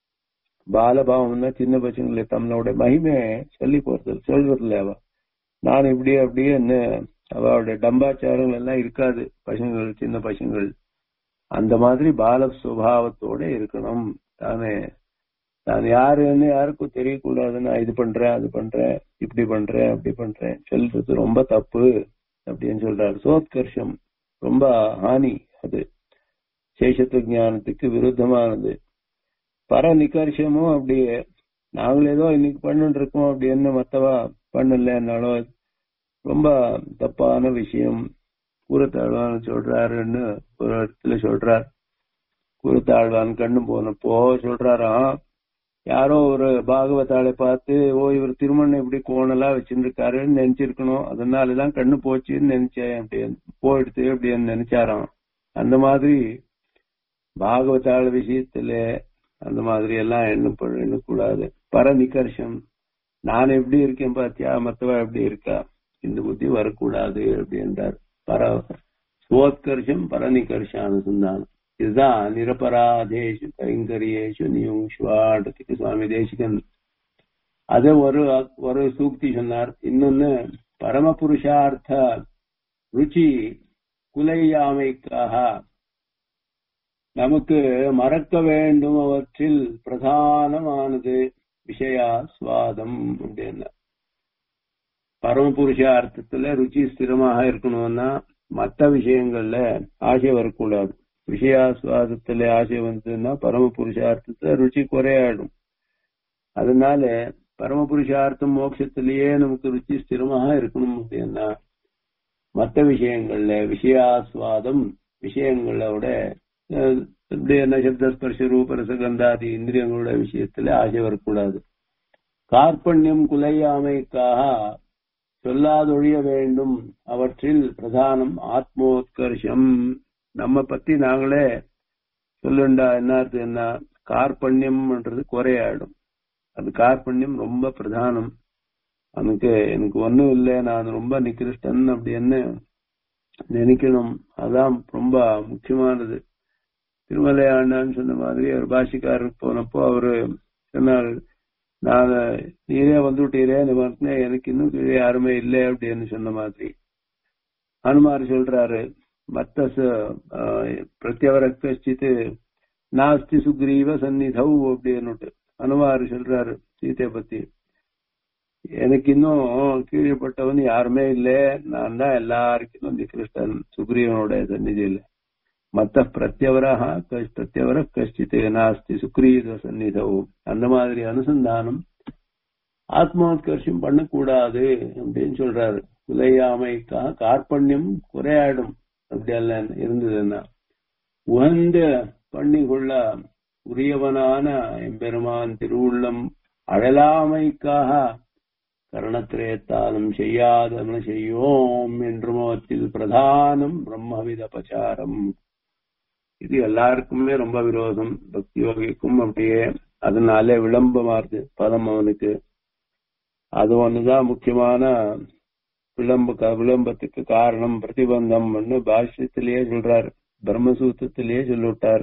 பாலபாவம்னா சின்ன பசங்களை தன்னோட மகிமை சொல்லி போறது சொல்றதுல அவ நான் இப்படி அப்படியே என்ன அவளுடைய டம்பாச்சாரங்கள் எல்லாம் இருக்காது பசங்கள் சின்ன பசங்கள் அந்த மாதிரி பால சுபாவத்தோட இருக்கணும் தானே நான் யாருன்னு யாருக்கும் தெரியக்கூடாது நான் இது பண்றேன் அது பண்றேன் இப்படி பண்றேன் அப்படி பண்றேன் சொல்றது ரொம்ப தப்பு அப்படின்னு சொல்றாரு சோத்கர்ஷம் ரொம்ப ஹானி அது சேஷத்துவ ஞானத்துக்கு விருத்தமானது பர நிகர்ஷமும் அப்படியே நாங்கள் ஏதோ இன்னைக்கு பண்ணிட்டு இருக்கோம் அப்படின்னு மத்தவா பண்ணலன்னாலும் ரொம்ப தப்பான விஷயம் கூறத்தாழ்வான் சொல்றாருன்னு ஒரு இடத்துல சொல்றார் கூறத்தாழ்வான் கண்ணு போனப்போ சொல்றாராம் யாரோ ஒரு பாகவதாளை பார்த்து ஓ இவர் திருமணம் இப்படி கோணலா வச்சிருக்காருன்னு நினைச்சிருக்கணும் அதனாலதான் கண்ணு போச்சுன்னு நினைச்சேன் அப்படின்னு போயிடுத்து அப்படின்னு நினைச்சாராம் அந்த மாதிரி பாகவதாள் விஷயத்துல அந்த மாதிரி எல்லாம் எண்ண எண்ணக்கூடாது பரநிகர்ஷம் நான் எப்படி இருக்கேன் பாத்தியா மத்தவ எப்படி இருக்கா இந்த புத்தி வரக்கூடாது அப்படி என்றார் பர சுவோத்கர்ஷம் பரநிகர்ஷ அனுசந்தானம் இதுதான் நிரபராதேஷு கைங்கரியேஷு நியுங்ஷ்வாடத்துக்கு சுவாமி தேசிகன் அது ஒரு ஒரு சூக்தி சொன்னார் இன்னொன்னு பரமபுருஷார்த்த ருச்சி குலையாமைக்காக நமக்கு மறக்க வேண்டும் அவற்றில் பிரதானமானது விஷயா சுவாதம் அப்படின்னு பரமபுருஷார்த்தத்துல ருச்சி ஸ்திரமாக இருக்கணும்னா மற்ற விஷயங்கள்ல ஆசை வரக்கூடாது விஷயாஸ்வாதத்துல ஆசை வந்ததுன்னா பரம புருஷார்த்தத்துல ருச்சி குறையாடும் அதனால பரம புருஷார்த்தம் மோட்சத்திலேயே நமக்கு ருச்சி ஸ்திரமாக இருக்கணும் அப்படின்னா மற்ற விஷயங்கள்ல விஷயாஸ்வாதம் விஷயங்களோட இப்படி என்ன சப்தஸ்பர்ஷ ரூபரசகந்தாதி இந்திரியங்களோட விஷயத்துல ஆசை வரக்கூடாது கார்பண்யம் குலையாமைக்காக சொல்லாதொழிய வேண்டும் அவற்றில் பிரதானம் ஆத்மோத்கர்ஷம் நம்ம பத்தி நாங்களே சொல்லுண்டா என்னது என்ன கார்பண்யம்ன்றது குறையாயிடும் அது கார்பண்யம் ரொம்ப பிரதானம் எனக்கு எனக்கு ஒண்ணும் இல்லை நான் ரொம்ப நிகிருஷ்டன் அப்படின்னு நினைக்கணும் அதான் ரொம்ப முக்கியமானது திருமலை ஆண்டான்னு சொன்ன மாதிரி ஒரு பாஷிக்காரருக்கு போனப்போ அவரு சொன்னார் நான் நீரே வந்துட்டீரே எனக்கு இன்னும் கீழே யாருமே இல்லை அப்படின்னு சொன்ன மாதிரி ஹனுமார் சொல்றாரு மத்த பிரத்யவர கஷ்டித்து நாஸ்தி சுக்ரீவ சந்நிதௌ அப்படின்னுட்டு ஹனுமார் சொல்றாரு சீத்தை பத்தி எனக்கு இன்னும் கீழ்பட்டவன் யாருமே இல்லை நான் தான் எல்லாருக்கும் கிருஷ்ணன் சுக்ரீவனோட சந்நிதியில் மத்த பிரத்யவராக பிரத்யவர கஷ்டித்து நாஸ்தி சுக்ரீவ சந்நிதௌ அந்த மாதிரி அனுசந்தானம் ஆத்மோத்கர்ஷம் பண்ணக்கூடாது அப்படின்னு சொல்றாரு உலையாமைக்காக கார்பண்யம் குறையாடும் அப்படியெல்லாம் இருந்ததுன்னா உகந்த பண்ணி கொள்ள உரியவனான எம்பெருமான் திருவுள்ளம் அழலாமைக்காக கரணத்திரயத்தாலும் செய்யாதவன செய்யோம் என்றுமத்தில் பிரதானம் பிரம்மவித பச்சாரம் இது எல்லாருக்குமே ரொம்ப விரோதம் பக்தி யோகிக்கும் அப்படியே அதனாலே விளம்பமாறுது பதம் அவனுக்கு அது ஒண்ணுதான் முக்கியமான விளம்ப விளம்பத்துக்கு காரணம் பிரதிபந்தம் பாஷ்யத்திலேயே சொல்றாரு பிரம்மசூத்திரத்திலேயே சொல்லிவிட்டார்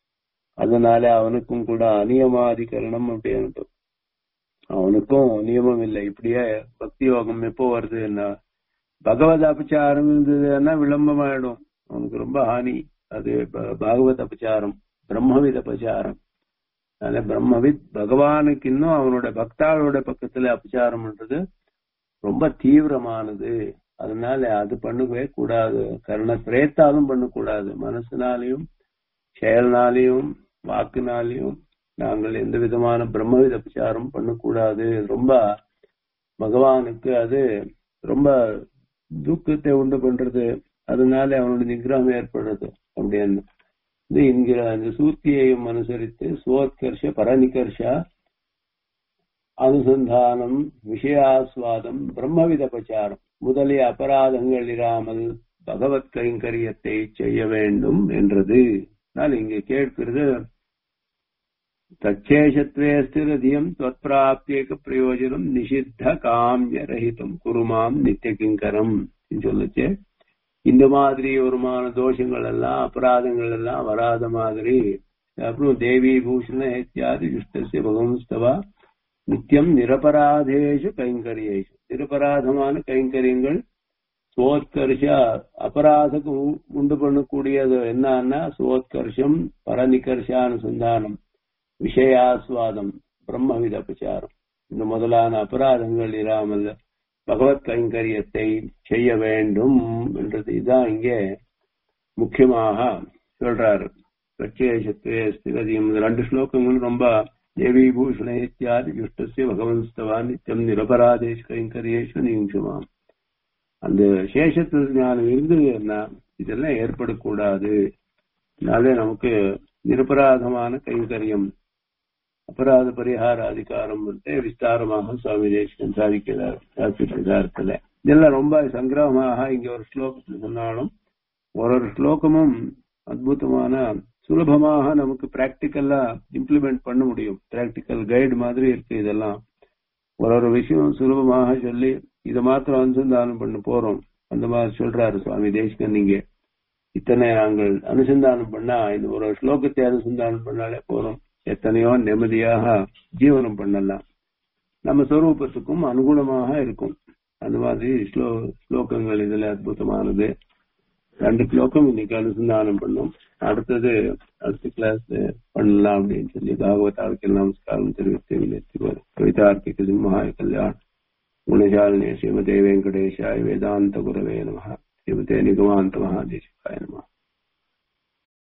அதனால அவனுக்கும் கூட அநியமாதிகரணம் அப்படின்னு அவனுக்கும் நியமம் இல்லை இப்படியே பக்தி யோகம் எப்போ வருதுன்னா பகவத் அபச்சாரம் இருந்ததுன்னா விளம்பமாயிடும் அவனுக்கு ரொம்ப ஹானி அது பாகவத் அபச்சாரம் பிரம்மவித் அபச்சாரம் அதனால பிரம்மவித் பகவானுக்கு இன்னும் அவனோட பக்தாளோட பக்கத்துல அபச்சாரம்ன்றது ரொம்ப தீவிரமானது அதனால அது பண்ணவே கூடாது கருண பிரேத்தாலும் பண்ணக்கூடாது மனசுனாலையும் செயல்னாலையும் வாக்குனாலையும் நாங்கள் எந்த விதமான பிரம்மவித பிரச்சாரம் பண்ணக்கூடாது ரொம்ப பகவானுக்கு அது ரொம்ப துக்கத்தை உண்டு பண்றது அதனால அவனோட நிகிரகம் ஏற்படுறது அப்படின்னு இது என்கிற அந்த சூர்த்தியையும் அனுசரித்து சுவோத்கர்ஷ பரநிகர்ஷ அனுசந்தானம் விஷயாஸ்வாதம் பிரம்மவித பிரச்சாரம் முதலிய அபராதங்கள் இராமல் பகவத் கைங்கரியத்தை செய்ய வேண்டும் என்றது நான் இங்க கேட்கிறது தச்சேஷத்வே ஸ்திரதியம் தொற்பிராப்தியக பிரயோஜனம் நிஷித்த காமிய ரஹிதம் குருமாம் நித்திய கிங்கரம் சொல்லுச்சு இந்த மாதிரி ஒருமான தோஷங்கள் எல்லாம் அபராதங்கள் எல்லாம் வராத மாதிரி அப்புறம் தேவி பூஷண இத்தியாதி யுஷ்டசிய பகவன்ஸ்தவா நித்தியம் நிரபராதேஷு கைங்கரியேஷு நிரபராதமான கைங்கரியங்கள் சுவோத்கர்ஷ அபராதக்கு உண்டு பண்ணக்கூடியது என்னன்னா சுவோத்கர்ஷம் பரநிகர்ஷானுசந்தானம் விஷயாஸ்வாதம் பிரம்மவித அபச்சாரம் இந்த முதலான அபராதங்கள் இராமல் பகவத் கைங்கரியத்தை செய்ய வேண்டும் என்றது இதுதான் இங்கே முக்கியமாக சொல்றாரு பிரத்யேஷத்துவே ஸ்திரதியும் ரெண்டு ஸ்லோகங்களும் ரொம்ப தேவி பூஷண இத்தியாதி யுஷ்டசிய பகவன்ஸ்தவா நித்தியம் நிரபராதேஷ் கைங்கரியேஷு நீங்குமாம் அந்த சேஷத்து ஞானம் இருந்ததுன்னா இதெல்லாம் ஏற்படக்கூடாது அதனால நமக்கு நிரபராதமான கைங்கரியம் அபராத பரிகார அதிகாரம் வந்து விஸ்தாரமாக சுவாமி தேசிகன் சாதிக்கிறார் பிரச்சாரத்துல இதெல்லாம் ரொம்ப சங்கிரகமாக இங்க ஒரு ஸ்லோகத்தில் சொன்னாலும் ஒரு ஒரு ஸ்லோகமும் அற்புதமான சுலபமாக நமக்கு பிராக்டிக்கலா இம்ப்ளிமெண்ட் பண்ண முடியும் பிராக்டிக்கல் கைடு மாதிரி இருக்கு இதெல்லாம் ஒரு ஒரு விஷயம் சுலபமாக சொல்லி இதை மாத்திரம் அனுசந்தானம் பண்ண போறோம் அந்த மாதிரி சொல்றாரு சுவாமி தேசிகன் நீங்க இத்தனை நாங்கள் அனுசந்தானம் பண்ணா இந்த ஒரு ஸ்லோகத்தை அனுசந்தானம் பண்ணாலே போறோம் எத்தனையோ நிம்மதியாக ஜீவனம் பண்ணலாம் நம்ம சொரூபத்துக்கும் அனுகுணமாக இருக்கும் அந்த மாதிரி ஸ்லோ ஸ்லோகங்கள் இதுல அற்புதமானது ரெண்டு ஸ்லோகம் இன்னைக்கு அனுசந்தானம் பண்ணோம் அடுத்தது அடுத்த கிளாஸ் பண்ணலாம் அப்படின்னு சொல்லி பாகவதாவுக்கு நமஸ்காரம் தெரிவித்து நிறுத்துவார் கவிதார்க்கிக சிம்ஹாய கல்யாண் குணசாலினே ஸ்ரீமதே வெங்கடேஷாய வேதாந்த குரவே நம ஸ்ரீமதே நிகமாந்த மகாதேசிகாய நம